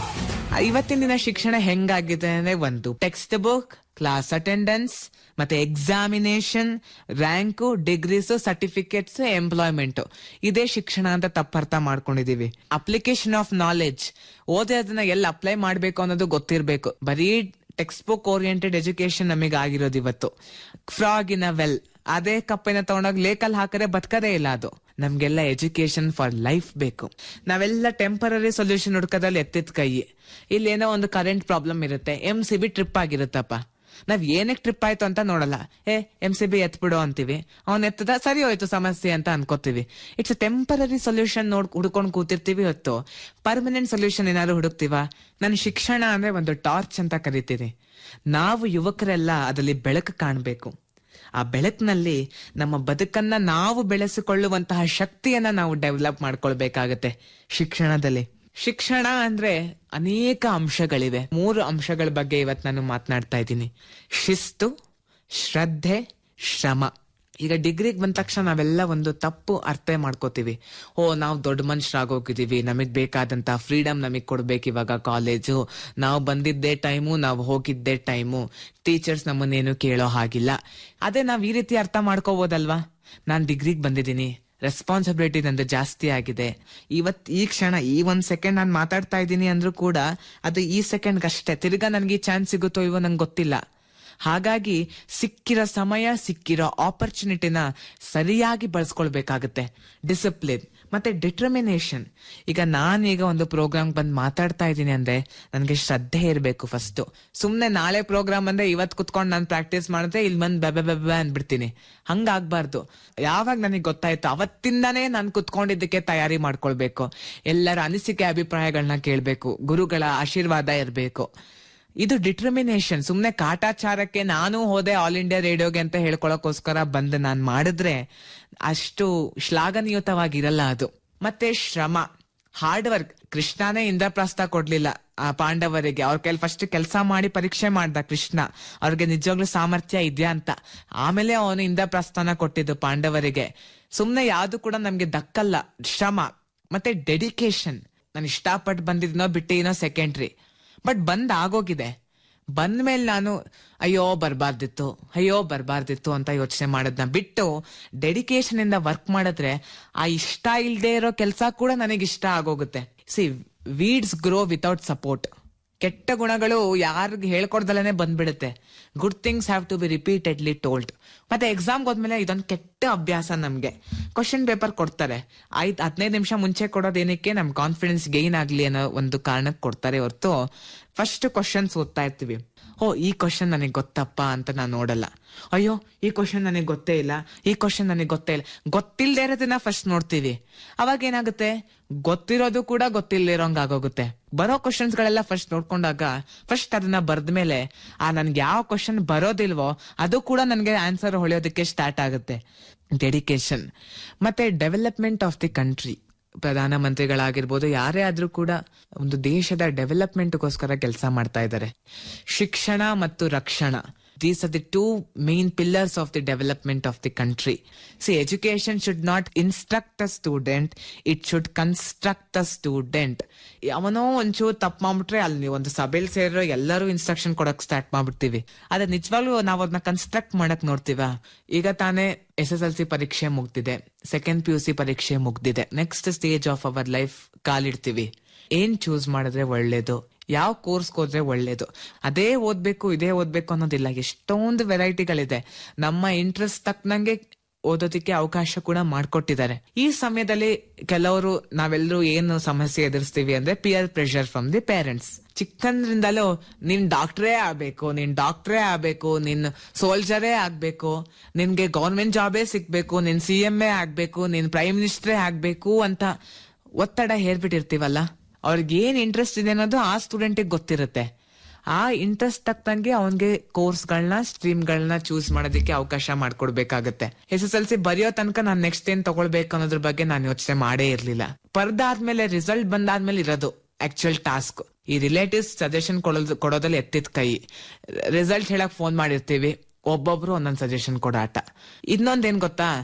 [SPEAKER 1] ಇವತ್ತಿನ ದಿನ ಶಿಕ್ಷಣ ಹೆಂಗಾಗಿದೆ ಅಂದ್ರೆ ಒಂದು ಟೆಕ್ಸ್ಟ್ ಬುಕ್ ಕ್ಲಾಸ್ ಅಟೆಂಡೆನ್ಸ್ ಮತ್ತೆ examination rank degrees certificates employment ಇದೇ ಶಿಕ್ಷಣ ಅಂತ ತಪ್ಪರ್ಥ ಮಾಡ್ಕೊಂಡಿದೀವಿ ಅಪ್ಲಿಕೇಶನ್ ಆಫ್ ನಾಲೆಡ್ಜ್ ಓದೇ ಅದನ್ನ ಎಲ್ಲಿ ಅಪ್ಲೈ ಮಾಡ್ಬೇಕು ಅನ್ನೋದು ಗೊತ್ತಿರ್ಬೇಕು ಬರೀ ಟೆಕ್ಸ್ಟ್ ಬುಕ್ ಓರಿಯೆಂಟೆಡ್ ಎಜುಕೇಶನ್ ನಮಗೆ ಆಗಿರೋದು ಇವತ್ತು ಫ್ರಾಗ್ ಇನ್ ಅ ವೆಲ್ ಅದೇ ಕಪ್ಪೆನ ತಗೊಂಡೋಗಿ ಲೇಕಲ್ ಹಾಕರೆ ಬದುಕದೇ ಇಲ್ಲ ಅದು ನಮ್ಗೆಲ್ಲ ಎಜುಕೇಶನ್ ಫಾರ್ ಲೈಫ್ ಬೇಕು ನಾವೆಲ್ಲ ಟೆಂಪರರಿ ಸೊಲ್ಯೂಷನ್ ಹುಡ್ಕೋದ್ರಲ್ಲಿ ಎತ್ತಿದ ಕೈ ಇಲ್ಲಿ ಏನೋ ಒಂದು ಕರೆಂಟ್ ಪ್ರಾಬ್ಲಮ್ ಇರುತ್ತೆ ಎಂ ಸಿ ಬಿ ಟ್ರಿಪ್ ಆಗಿರುತ್ತಪ್ಪ ನಾವ್ ಏನಕ್ಕೆ ಟ್ರಿಪ್ ಆಯ್ತು ಅಂತ ನೋಡಲ್ಲ ಏ ಎಂ ಸಿ ಬಿ ಎತ್ಬಿಡು ಅಂತೀವಿ ಅವ್ನ್ ಎತ್ತದ ಸರಿ ಹೋಯ್ತು ಸಮಸ್ಯೆ ಅಂತ ಅನ್ಕೋತೀವಿ ಇಟ್ಸ್ ಟೆಂಪರರಿ ಸೊಲ್ಯೂಷನ್ ನೋಡ್ ಹುಡ್ಕೊಂಡ್ ಕೂತಿರ್ತೀವಿ ಹೊತ್ತು ಪರ್ಮನೆಂಟ್ ಸೊಲ್ಯೂಷನ್ ಏನಾದ್ರು ಹುಡುಕ್ತಿವ ನನ್ನ ಶಿಕ್ಷಣ ಅಂದ್ರೆ ಒಂದು ಟಾರ್ಚ್ ಅಂತ ಕರಿತೀವಿ ನಾವು ಯುವಕರೆಲ್ಲ ಅದರಲ್ಲಿ ಬೆಳಕು ಕಾಣ್ಬೇಕು ಆ ಬೆಳಕಿನಲ್ಲಿ ನಮ್ಮ ಬದುಕನ್ನ ನಾವು ಬೆಳೆಸಿಕೊಳ್ಳುವಂತಹ ಶಕ್ತಿಯನ್ನ ನಾವು ಡೆವಲಪ್ ಮಾಡ್ಕೊಳ್ಬೇಕಾಗತ್ತೆ ಶಿಕ್ಷಣದಲ್ಲಿ ಶಿಕ್ಷಣ ಅಂದ್ರೆ ಅನೇಕ ಅಂಶಗಳಿವೆ ಮೂರು ಅಂಶಗಳ ಬಗ್ಗೆ ಇವತ್ತು ನಾನು ಮಾತನಾಡ್ತಾ ಇದ್ದೀನಿ ಶಿಸ್ತು ಶ್ರದ್ಧೆ ಶ್ರಮ ಈಗ ಡಿಗ್ರಿಗೆ ಬಂದ ತಕ್ಷಣ ನಾವೆಲ್ಲ ಒಂದು ತಪ್ಪು ಅರ್ಥ ಮಾಡ್ಕೋತೀವಿ ಓ ನಾವು ದೊಡ್ಡ ಮನುಷ್ಯರಾಗೋಗಿದೀವಿ ನಮಗ್ ಬೇಕಾದಂತ ಫ್ರೀಡಮ್ ನಮಗ್ ಕೊಡ್ಬೇಕು ಇವಾಗ ಕಾಲೇಜು ನಾವು ಬಂದಿದ್ದೇ ಟೈಮು ನಾವು ಹೋಗಿದ್ದೇ ಟೈಮು ಟೀಚರ್ಸ್ ನಮ್ಮನ್ನೇನು ಕೇಳೋ ಹಾಗಿಲ್ಲ ಅದೇ ನಾವ್ ಈ ರೀತಿ ಅರ್ಥ ಮಾಡ್ಕೋಬೋದಲ್ವಾ ನಾನ್ ಡಿಗ್ರಿಗೆ ಬಂದಿದ್ದೀನಿ ರೆಸ್ಪಾನ್ಸಿಬಿಲಿಟಿ ನಂದು ಜಾಸ್ತಿ ಆಗಿದೆ ಇವತ್ ಈ ಕ್ಷಣ ಈ ಒಂದ್ ಸೆಕೆಂಡ್ ನಾನು ಮಾತಾಡ್ತಾ ಇದ್ದೀನಿ ಅಂದ್ರೂ ಕೂಡ ಅದು ಈ ಸೆಕೆಂಡ್ ಅಷ್ಟೇ ತಿರ್ಗಾ ನನ್ಗೆ ಈ ಚಾನ್ಸ್ ಸಿಗುತ್ತೋ ಇವೋ ನಂಗೆ ಗೊತ್ತಿಲ್ಲ ಹಾಗಾಗಿ ಸಿಕ್ಕಿರೋ ಸಮಯ ಸಿಕ್ಕಿರೋ ಆಪರ್ಚುನಿಟಿನ ಸರಿಯಾಗಿ ಬಳಸ್ಕೊಳ್ಬೇಕಾಗತ್ತೆ ಡಿಸಿಪ್ಲಿನ್ ಮತ್ತೆ ಡಿಟರ್ಮಿನೇಷನ್ ಈಗ ನಾನೀಗ ಒಂದು ಪ್ರೋಗ್ರಾಮ್ ಬಂದು ಮಾತಾಡ್ತಾ ಇದ್ದೀನಿ ಅಂದ್ರೆ ನನಗೆ ಶ್ರದ್ಧೆ ಇರಬೇಕು ಫಸ್ಟ್ ಸುಮ್ನೆ ನಾಳೆ ಪ್ರೋಗ್ರಾಮ್ ಅಂದ್ರೆ ಇವತ್ ಕುತ್ಕೊಂಡು ನಾನು ಪ್ರಾಕ್ಟೀಸ್ ಮಾಡಿದ್ರೆ ಇಲ್ಲಿ ಬಂದ್ ಬೆಬೆ ಬೆಬೆ ಅಂದ್ಬಿಡ್ತೀನಿ ಹಂಗಾಗ್ಬಾರ್ದು ಯಾವಾಗ ನನಗೆ ಗೊತ್ತಾಯ್ತು ಅವತ್ತಿಂದಾನೇ ನಾನು ಕುತ್ಕೊಂಡಿದ್ದಕ್ಕೆ ತಯಾರಿ ಮಾಡ್ಕೊಳ್ಬೇಕು ಎಲ್ಲರ ಅನಿಸಿಕೆ ಅಭಿಪ್ರಾಯಗಳನ್ನ ಕೇಳ್ಬೇಕು ಗುರುಗಳ ಆಶೀರ್ವಾದ ಇರಬೇಕು ಇದು ಡಿಟರ್ಮಿನೇಷನ್ ಸುಮ್ನೆ ಕಾಟಾಚಾರಕ್ಕೆ ನಾನು ಹೋದೆ ಆಲ್ ಇಂಡಿಯಾ ರೇಡಿಯೋಗೆ ಅಂತ ಹೇಳ್ಕೊಳಕೋಸ್ಕರ ಬಂದು ನಾನ್ ಮಾಡಿದ್ರೆ ಅಷ್ಟು ಶ್ಲಾಘನೀಯತವಾಗಿರಲ್ಲ ಅದು ಮತ್ತೆ ಶ್ರಮ ಹಾರ್ಡ್ ವರ್ಕ್ ಕೃಷ್ಣನೇ ಇಂದ್ರಪ್ರಸ್ಥ ಕೊಡ್ಲಿಲ್ಲ ಆ ಪಾಂಡವರಿಗೆ ಅವ್ರ ಕೈಲಿ ಫಸ್ಟ್ ಕೆಲಸ ಮಾಡಿ ಪರೀಕ್ಷೆ ಮಾಡ್ದ ಕೃಷ್ಣ ಅವ್ರಿಗೆ ನಿಜವಾಗ್ಲೂ ಸಾಮರ್ಥ್ಯ ಇದೆಯಾ ಅಂತ ಆಮೇಲೆ ಅವನು ಇಂದ್ರಪ್ರಸ್ಥಾನ ಕೊಟ್ಟಿದ್ದು ಪಾಂಡವರಿಗೆ ಸುಮ್ನೆ ಯಾವ್ದು ಕೂಡ ನಮ್ಗೆ ದಕ್ಕಲ್ಲ ಶ್ರಮ ಮತ್ತೆ ಡೆಡಿಕೇಶನ್ ನಾನು ಇಷ್ಟಪಟ್ಟು ಬಂದಿದ್ನೋ ಬಿಟ್ಟಿನೋ ಸೆಕೆಂಡ್ರಿ ಬಟ್ ಬಂದ್ ಆಗೋಗಿದೆ ಬಂದ್ಮೇಲೆ ನಾನು ಅಯ್ಯೋ ಬರ್ಬಾರ್ದಿತ್ತು ಅಯ್ಯೋ ಬರ್ಬಾರ್ದಿತ್ತು ಅಂತ ಯೋಚನೆ ಮಾಡೋದನ್ನ ಬಿಟ್ಟು ಡೆಡಿಕೇಶನ್ ಇಂದ ವರ್ಕ್ ಮಾಡಿದ್ರೆ ಆ ಇಷ್ಟ ಇಲ್ದೇ ಇರೋ ಕೆಲಸ ಕೂಡ ನನಗೆ ಇಷ್ಟ ಆಗೋಗುತ್ತೆ see weeds grow without support ಕೆಟ್ಟ ಗುಣಗಳು ಯಾರಿಗ್ ಹೇಳ್ಕೊಡ್ದಲೇ ಬಂದ್ಬಿಡುತ್ತೆ good things have to be repeatedly told ಮತ್ತೆ ಎಕ್ಸಾಮ್ ಹೋದ್ಮೇಲೆ ಇದೊಂದು ಕೆಟ್ಟ ಅಭ್ಯಾಸ ನಮ್ಗೆ ಕ್ವಶನ್ ಪೇಪರ್ ಕೊಡ್ತಾರೆ ಐದ್ ಹದಿನೈದು ನಿಮಿಷ ಮುಂಚೆ ಕೊಡೋದೇನಕ್ಕೆ ನಮ್ ಕಾನ್ಫಿಡೆನ್ಸ್ ಗೈನ್ ಆಗ್ಲಿ ಅನ್ನೋ ಒಂದು ಕಾರಣಕ್ಕೆ ಕೊಡ್ತಾರೆ ಹೊರತು ಫಸ್ಟ್ ಕ್ವಶನ್ಸ್ ಓದ್ತಾ ಇರ್ತೀವಿ ಓ ಈ ಕ್ವಶನ್ ನನಗೆ ಗೊತ್ತಪ್ಪ ಅಂತ ನಾನು ನೋಡಲ್ಲ ಅಯ್ಯೋ ಈ ಕ್ವಶನ್ ನನಗೆ ಗೊತ್ತೇ ಇಲ್ಲ ಈ ಕ್ವಶನ್ ನನಗೆ ಗೊತ್ತೇ ಇಲ್ಲ ಗೊತ್ತಿಲ್ಲದೆ ಇರೋದನ್ನ ಫಸ್ಟ್ ನೋಡ್ತೀವಿ ಅವಾಗ ಏನಾಗುತ್ತೆ ಗೊತ್ತಿರೋದು ಕೂಡ ಗೊತ್ತಿಲ್ಲದೆ ಇರೋಂಗ್ ಆಗೋಗುತ್ತೆ ಬರೋ ಕ್ವಶನ್ಸ್ ಗಳೆಲ್ಲ ಫಸ್ಟ್ ನೋಡ್ಕೊಂಡಾಗ ಫಸ್ಟ್ ಅದನ್ನ ಬರ್ದ್ಮೇಲೆ ಆ ನನ್ಗೆ ಯಾವ ಕ್ವಶನ್ ಬರೋದಿಲ್ವೋ ಅದು ಕೂಡ ನನ್ಗೆ ಆನ್ಸರ್ ಹೊಳೆಯೋದಕ್ಕೆ ಸ್ಟಾರ್ಟ್ ಆಗುತ್ತೆ ಡೆಡಿಕೇಶನ್ ಮತ್ತೆ ಡೆವಲಪ್ಮೆಂಟ್ ಆಫ್ ದಿ ಕಂಟ್ರಿ ಪ್ರಧಾನಮಂತ್ರಿಗಳಾಗಿರ್ಬೋದು ಯಾರೇ ಆದ್ರೂ ಕೂಡ ಒಂದು ದೇಶದ ಡೆವಲಪ್ಮೆಂಟ್ಗೋಸ್ಕರ ಕೆಲಸ ಮಾಡ್ತಾ ಇದ್ದಾರೆ ಶಿಕ್ಷಣ ಮತ್ತು ರಕ್ಷಣಾ these are the two main pillars of the development of the country see education should not instruct a student it should construct a student ಅವನೋ ಒಂಚೂರು ತಪ್ಪು ಮಾಡ್ಬಿಟ್ರೆ ಅಲ್ಲಿ ನೀವು ಒಂದು ಸಭೆಯಲ್ಲಿ ಸೇರೋ ಎಲ್ಲರೂ ಇನ್ಸ್ಟ್ರಕ್ಷನ್ ಕೊಡಕ್ ಸ್ಟಾರ್ಟ್ ಮಾಡ್ಬಿಡ್ತೀವಿ ಆದ್ರೆ ನಿಜವಾಗ್ಲೂ ನಾವು ಅದನ್ನ ಕನ್ಸ್ಟ್ರಕ್ಟ್ ಮಾಡಕ್ ನೋಡ್ತೀವ ಈಗ ತಾನೇ ಎಸ್ ಎಸ್ ಎಲ್ ಸಿ ಪರೀಕ್ಷೆ ಮುಗ್ದಿದೆ ಸೆಕೆಂಡ್ ಪಿ ಯು ಸಿ ಪರೀಕ್ಷೆ ಮುಗ್ದಿದೆ next stage of our life ಕಾಲಿಡ್ತೀವಿ ಏನ್ ಚೂಸ್ ಮಾಡಿದ್ರೆ ಒಳ್ಳೇದು ಯಾವ ಕೋರ್ಸ್ ಹೋದ್ರೆ ಒಳ್ಳೇದು ಅದೇ ಓದ್ಬೇಕು ಇದೇ ಓದ್ಬೇಕು ಅನ್ನೋದಿಲ್ಲ ಎಷ್ಟೊಂದು ವೆರೈಟಿಗಳಿದೆ ನಮ್ಮ ಇಂಟ್ರೆಸ್ಟ್ ತಕ್ಕನಂಗೆ ಓದೋದಕ್ಕೆ ಅವಕಾಶ ಕೂಡ ಮಾಡ್ಕೊಟ್ಟಿದ್ದಾರೆ ಈ ಸಮಯದಲ್ಲಿ ಕೆಲವರು ನಾವೆಲ್ಲರೂ ಏನು ಸಮಸ್ಯೆ ಎದುರಿಸ್ತೀವಿ ಅಂದ್ರೆ peer pressure from the parents ಚಿಕ್ಕಂದ್ರಿಂದಲೂ ನೀನ್ ಡಾಕ್ಟ್ರೇ ಆಗ್ಬೇಕು ನೀನ್ ಡಾಕ್ಟ್ರೇ ಆಗ್ಬೇಕು ನೀನ್ ಸೋಲ್ಜರೇ ಆಗ್ಬೇಕು ನಿನ್ಗೆ ಗೌರ್ಮೆಂಟ್ ಜಾಬೇ ಸಿಗ್ಬೇಕು ನೀನ್ ಸಿ ಎಂ ಎ ಆಗ್ಬೇಕು ನೀನ್ ಪ್ರೈಮ್ ಮಿನಿಸ್ಟ್ರೇ ಆಗ್ಬೇಕು ಅಂತ ಒತ್ತಡ ಹೇರ್ಬಿಟ್ಟಿರ್ತೀವಲ್ಲ ಅವ್ರಿಗೆ ಏನ್ ಇಂಟ್ರೆಸ್ಟ್ ಇದೆ ಅನ್ನೋದು ಆ ಸ್ಟೂಡೆಂಟಿಗೆ ಗೊತ್ತಿರುತ್ತೆ ಆ ಇಂಟ್ರೆಸ್ಟ್ ತಕ್ಕಂಗೆ ಅವನ್ಗೆ ಕೋರ್ಸ್ಗಳನ್ನ ಸ್ಟ್ರೀಮ್ಗಳನ್ನ ಚೂಸ್ ಮಾಡೋದಕ್ಕೆ ಅವಕಾಶ ಮಾಡ್ಕೊಡ್ಬೇಕಾಗತ್ತೆ ಎಸ್ ಎಸ್ ಎಲ್ ಸಿ ಬರೆಯೋ ತನಕ ನಾನ್ ನೆಕ್ಸ್ಟ್ ಏನ್ ತಗೊಳ್ಬೇಕು ಅನ್ನೋದ್ರ ಬಗ್ಗೆ ನಾನು ಯೋಚನೆ ಮಾಡೇ ಇರ್ಲಿಲ್ಲ ಬರ್ದಾದ್ಮೇಲೆ ರಿಸಲ್ಟ್ ಬಂದಾದ್ಮೇಲೆ ಇರೋದು ಆಕ್ಚುಯಲ್ ಟಾಸ್ಕ್ ಈ ರಿಲೇಟಿವ್ಸ್ ಸಜೆಷನ್ ಕೊಡೋದು ಕೊಡೋದ್ರಲ್ಲಿ ಎತ್ತಿದ ಕೈ ರಿಸಲ್ಟ್ ಹೇಳಕ್ ಫೋನ್ ಮಾಡಿರ್ತೀವಿ ಒಬ್ಬೊಬ್ರು ಒಂದೊಂದ್ ಸಜೆಷನ್ ಕೊಡೋ ಆಟ ಇನ್ನೊಂದೇನ್ ಗೊತ್ತಾ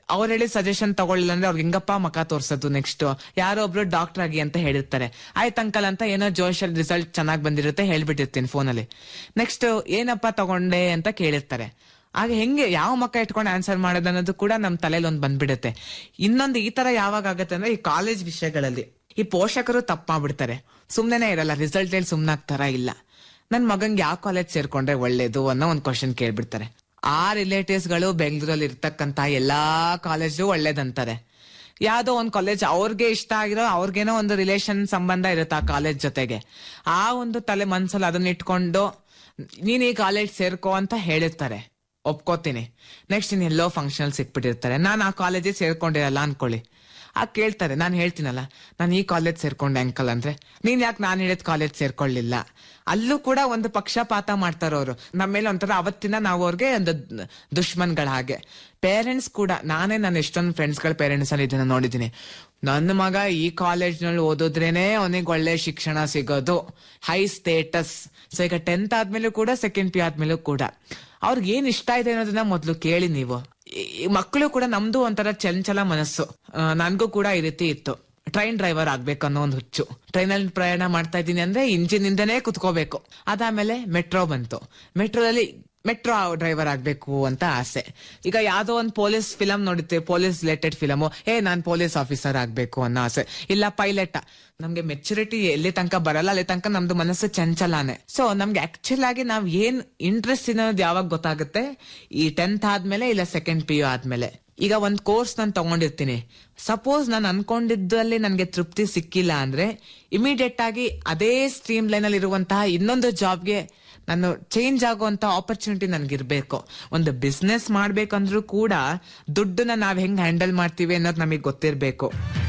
[SPEAKER 1] ಅವ್ರು ಹೇಳಿ ಸಜೆಷನ್ ತಗೊಳ್ಳಿಲ್ಲ ಅಂದ್ರೆ ಅವ್ರಿಗೆ ಹೆಂಗಪ್ಪ ಮಕ ತೋರ್ಸೋದು ನೆಕ್ಸ್ಟ್ ಯಾರೋ ಒಬ್ರು ಡಾಕ್ಟರ್ ಆಗಿ ಅಂತ ಹೇಳಿರ್ತಾರೆ ಆಯ್ತು ಅಂಕಲ್ ಅಂತ ಏನೋ ಜೋಶಲ್ ರಿಸಲ್ಟ್ ಚೆನ್ನಾಗ್ ಬಂದಿರುತ್ತೆ ಹೇಳ್ಬಿಟ್ಟಿರ್ತೀನಿ ಫೋನಲ್ಲಿ ನೆಕ್ಸ್ಟ್ ಏನಪ್ಪ ತಗೊಂಡೆ ಅಂತ ಕೇಳಿರ್ತಾರೆ ಆಗ ಹೆಂಗೆ ಯಾವ ಮಕ್ಕ ಇಟ್ಕೊಂಡು ಆನ್ಸರ್ ಮಾಡೋದು ಅನ್ನೋದು ಕೂಡ ನಮ್ ತಲೆಯಲ್ಲಿ ಒಂದ್ ಬಂದ್ಬಿಡುತ್ತೆ ಇನ್ನೊಂದು ಈ ತರ ಯಾವಾಗ ಆಗತ್ತೆ ಅಂದ್ರೆ ಈ ಕಾಲೇಜ್ ವಿಷಯಗಳಲ್ಲಿ ಈ ಪೋಷಕರು ತಪ್ಪ ಮಾಡ್ಬಿಡ್ತಾರೆ ಸುಮ್ನೆನೆ ಇರಲ್ಲ ರಿಸಲ್ಟ್ ಹೇಳಿ ಸುಮ್ನಾಗ್ತಾರ ಇಲ್ಲ ನನ್ ಮಗಂಗೆ ಯಾವ ಕಾಲೇಜ್ ಸೇರ್ಕೊಂಡ್ರೆ ಒಳ್ಳೇದು ಅನ್ನೋ ಒಂದ್ ಕ್ವಶನ್ ಕೇಳ್ಬಿಡ್ತಾರೆ ಆ ರಿಲೇಟಿವ್ಸ್ ಗಳು ಬೆಂಗಳೂರಲ್ಲಿ ಇರ್ತಕ್ಕಂತ ಎಲ್ಲಾ ಕಾಲೇಜು ಒಳ್ಳೇದಂತಾರೆ ಯಾವ್ದೋ ಒಂದ್ ಕಾಲೇಜ್ ಅವ್ರಿಗೆ ಇಷ್ಟ ಆಗಿರೋ ಅವ್ರಿಗೇನೋ ಒಂದು ರಿಲೇಷನ್ ಸಂಬಂಧ ಇರುತ್ತೆ ಆ ಕಾಲೇಜ್ ಜೊತೆಗೆ ಆ ಒಂದು ತಲೆ ಮನ್ಸಲ್ಲಿ ಅದನ್ನ ಇಟ್ಕೊಂಡು ನೀನ್ ಈ ಕಾಲೇಜ್ ಸೇರ್ಕೋ ಅಂತ ಹೇಳಿರ್ತಾರೆ ಒಪ್ಕೋತೀನಿ ನೆಕ್ಸ್ಟ್ ನೀನ್ ಎಲ್ಲೋ ಫಂಕ್ಷನ್ ಸಿಕ್ಬಿಟ್ಟಿರ್ತಾರೆ ನಾನ್ ಆ ಕಾಲೇಜಿಗೆ ಸೇರ್ಕೊಂಡಿರಲ್ಲ ಅನ್ಕೊಳ್ಳಿ ಆ ಕೇಳ್ತಾರೆ ನಾನು ಹೇಳ್ತೀನಲ್ಲ ನಾನು ಈ ಕಾಲೇಜ್ ಸೇರ್ಕೊಂಡೆ ಅಂಕಲ್ ಅಂದ್ರೆ ನೀನ್ ಯಾಕೆ ನಾನು ಹೇಳಿದ ಕಾಲೇಜ್ ಸೇರ್ಕೊಳ್ಳಿಲ್ಲ ಅಲ್ಲೂ ಕೂಡ ಒಂದು ಪಕ್ಷಪಾತ ಮಾಡ್ತಾರ ಅವರು ನಮ್ಮ ಮೇಲೆ ಒಂಥರ ಅವತ್ತಿನ ನಾವು ಅವ್ರಿಗೆ ಒಂದು ದುಶ್ಮನ್ಗಳ ಹಾಗೆ ಪೇರೆಂಟ್ಸ್ ಕೂಡ ನಾನೇ ನನ್ನ ಎಷ್ಟೊಂದು ಫ್ರೆಂಡ್ಸ್ಗಳ ಪೇರೆಂಟ್ಸ್ ಅಲ್ಲಿ ಇದನ್ನ ನೋಡಿದ್ದೀನಿ ನನ್ನ ಮಗ ಈ ಕಾಲೇಜ್ನಲ್ಲಿ ಓದಿದ್ರೇನೆ ಅವನಿಗೆ ಒಳ್ಳೆ ಶಿಕ್ಷಣ ಸಿಗೋದು ಹೈ ಸ್ಟೇಟಸ್ ಸೊ ಈಗ ಟೆಂತ್ ಆದ್ಮೇಲೂ ಕೂಡ ಸೆಕೆಂಡ್ ಪಿ ಆದ್ಮೇಲೂ ಕೂಡ ಅವ್ರಿಗೆ ಏನ್ ಇಷ್ಟ ಇದೆ ಅನ್ನೋದನ್ನ ಮೊದ್ಲು ಕೇಳಿ ನೀವು ಈ- ಈ ಮಕ್ಕಳು ಕೂಡ ನಮ್ದು ಒಂಥರ ಚಂಚಲ ಮನಸ್ಸು ಆ, ನನ್ಗೂ ಕೂಡ ಈ ರೀತಿ ಇತ್ತು ಟ್ರೈನ್ ಡ್ರೈವರ್ ಆಗ್ಬೇಕು ಅನ್ನೋ ಒಂದು ಹುಚ್ಚು ಟ್ರೈನಲ್ಲಿ ಪ್ರಯಾಣ ಮಾಡ್ತಾ ಇದ್ದೀನಿ ಅಂದ್ರೆ ಇಂಜಿನ್ ಇಂದನೇ ಕುತ್ಕೋಬೇಕು ಅದಾದ್ಮೇಲೆ ಮೆಟ್ರೋ ಬಂತು ಮೆಟ್ರೋದಲ್ಲಿ ಮೆಟ್ರೋ ಡ್ರೈವರ್ ಆಗ್ಬೇಕು ಅಂತ ಆಸೆ ಈಗ ಯಾವ್ದೋ ಒಂದು ಪೊಲೀಸ್ ಫಿಲಂ ನೋಡುತ್ತೆ ಪೊಲೀಸ್ ರಿಲೇಟೆಡ್ ಫಿಲಮು ಏ ನಾನ್ ಪೊಲೀಸ್ ಆಫೀಸರ್ ಆಗ್ಬೇಕು ಅನ್ನೋ ಆಸೆ ಇಲ್ಲ ಪೈಲಟ್ ನಮ್ಗೆ ಮೆಚುರಿಟಿ ಎಲ್ಲಿ ತನಕ ಬರಲ್ಲ ಅಲ್ಲಿ ತನಕ ನಮ್ದು ಮನಸ್ಸು ಚಂಚಲಾನೆ ಸೊ ನಮ್ಗೆ ಆಕ್ಚುಲ್ ಆಗಿ ನಾವ್ ಏನ್ ಇಂಟ್ರೆಸ್ಟ್ ಅನ್ನೋದು ಯಾವಾಗ ಗೊತ್ತಾಗುತ್ತೆ ಈ ಟೆಂತ್ ಆದ್ಮೇಲೆ ಇಲ್ಲ ಸೆಕೆಂಡ್ ಪಿ ಯು ಆದ್ಮೇಲೆ ಈಗ ಒಂದ್ ಕೋರ್ಸ್ ನಾನು ತಗೊಂಡಿರ್ತೀನಿ ಸಪೋಸ್ ನಾನು ಅನ್ಕೊಂಡಿದ್ದಲ್ಲಿ ನನ್ಗೆ ತೃಪ್ತಿ ಸಿಕ್ಕಿಲ್ಲ ಅಂದ್ರೆ ಇಮಿಡಿಯೇಟ್ ಆಗಿ ಅದೇ ಸ್ಟ್ರೀಮ್ ಲೈನ್ ಅಲ್ಲಿ ಇರುವಂತಹ ಇನ್ನೊಂದು ಜಾಬ್ಗೆ ನಾನು ಚೇಂಜ್ ಆಗುವಂತ ಆಪರ್ಚುನಿಟಿ ನನ್ಗಿರ್ಬೇಕು ಒಂದು ಬಿಸ್ನೆಸ್ ಮಾಡ್ಬೇಕಂದ್ರೂ ಕೂಡ ದುಡ್ಡನ್ನ ನಾವ್ ಹೆಂಗ್ ಹ್ಯಾಂಡಲ್ ಮಾಡ್ತೀವಿ ಅನ್ನೋದು ನಮಗೆ ಗೊತ್ತಿರ್ಬೇಕು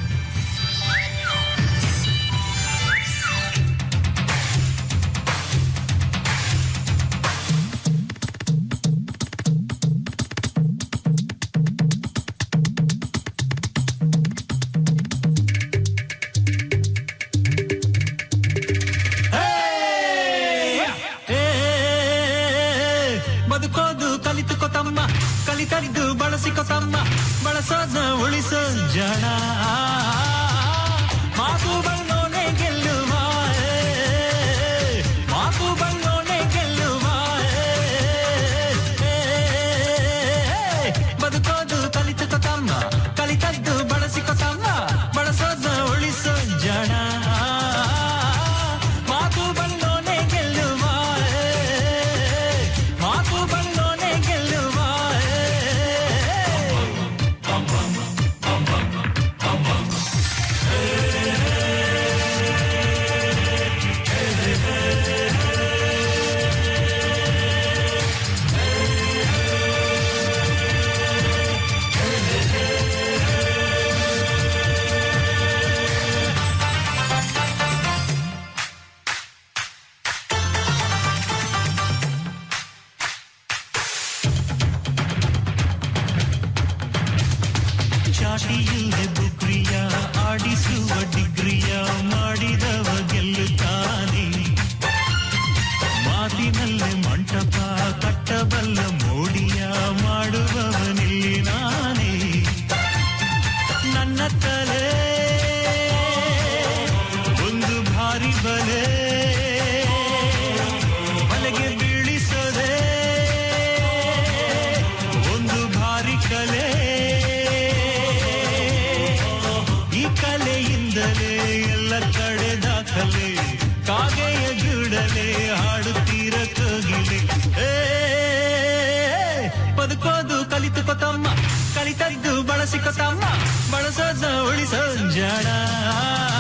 [SPEAKER 3] ಬದುಕೋದು ಕಲಿತುಕೋ ತಮ್ಮ ಕಲಿತದ್ದು ಬಳಸಿಕೋ ತಮ್ಮ ಬಳಸೋದ ಉಳಿಸೋ ಜನ ಮಾತು ಬಣ್ಣೋನೆ ಗೆಲ್ಲುವ ಏ, ಮಾತು ಬಣ್ಣೋನೆ ಗೆಲ್ಲುವ ಏ, ಏ, ಬದುಕೋದು ಕಲಿತುಕೋ ತಮ್ಮ ಕಲಿತದ್ದು ಬಳಸಿಕೋ ತಮ್ಮ ಬಳಸೋದ ಉಳಿಸೋ ಜನ ಮಾತು ಬಣ್ಣೋನೆ ಗೆಲ್ಲುವ ಏ, ಮಾತು ಬಣ್ಣೋನೆ ಗೆಲ್ಲುವ ಚಾಟಿಯಿಲ್ಲದೆ ಬುಕ್ರಿಯ ಆಡಿಸುವ ಡಿಗ್ರಿಯ ಮಾಡಿದವ ಗೆಲ್ಲುತ್ತಾನೆ ಮಾತಿನಲ್ಲೇ ಮಂಟಪ ಕಟ್ಟಬಲ್ಲ ಮೋಡಿಯ ಮಾಡುವವನಿಲ್ಲಿ ನಾನೇ ನನ್ನ ತಲೆ ಒಂದು ಭಾರಿ ಬಲೆ ಬಲೆಗೆ ಬೀಳಿಸದೆ ಒಂದು ಭಾರಿ ಕಲೆ ಈ ಕಲೆಯಿಂದಲೇ ಎಲ್ಲ ಕಡೆ ದಾಖಲೆ ಕಾಗೆಯ ಗೂಡಲೆ ಹಾಡುತ್ತೀರ ಕೋಗಿಲೆ ಏ, ಬದುಕೋದು ಕಲಿತುಕೋ ತಮ್ಮ ಕಲಿತದ್ದು ಬಳಸಿಕೋ ತಮ್ಮ ಬಳಸೋದ ಉಳಿಸೋ ಜನ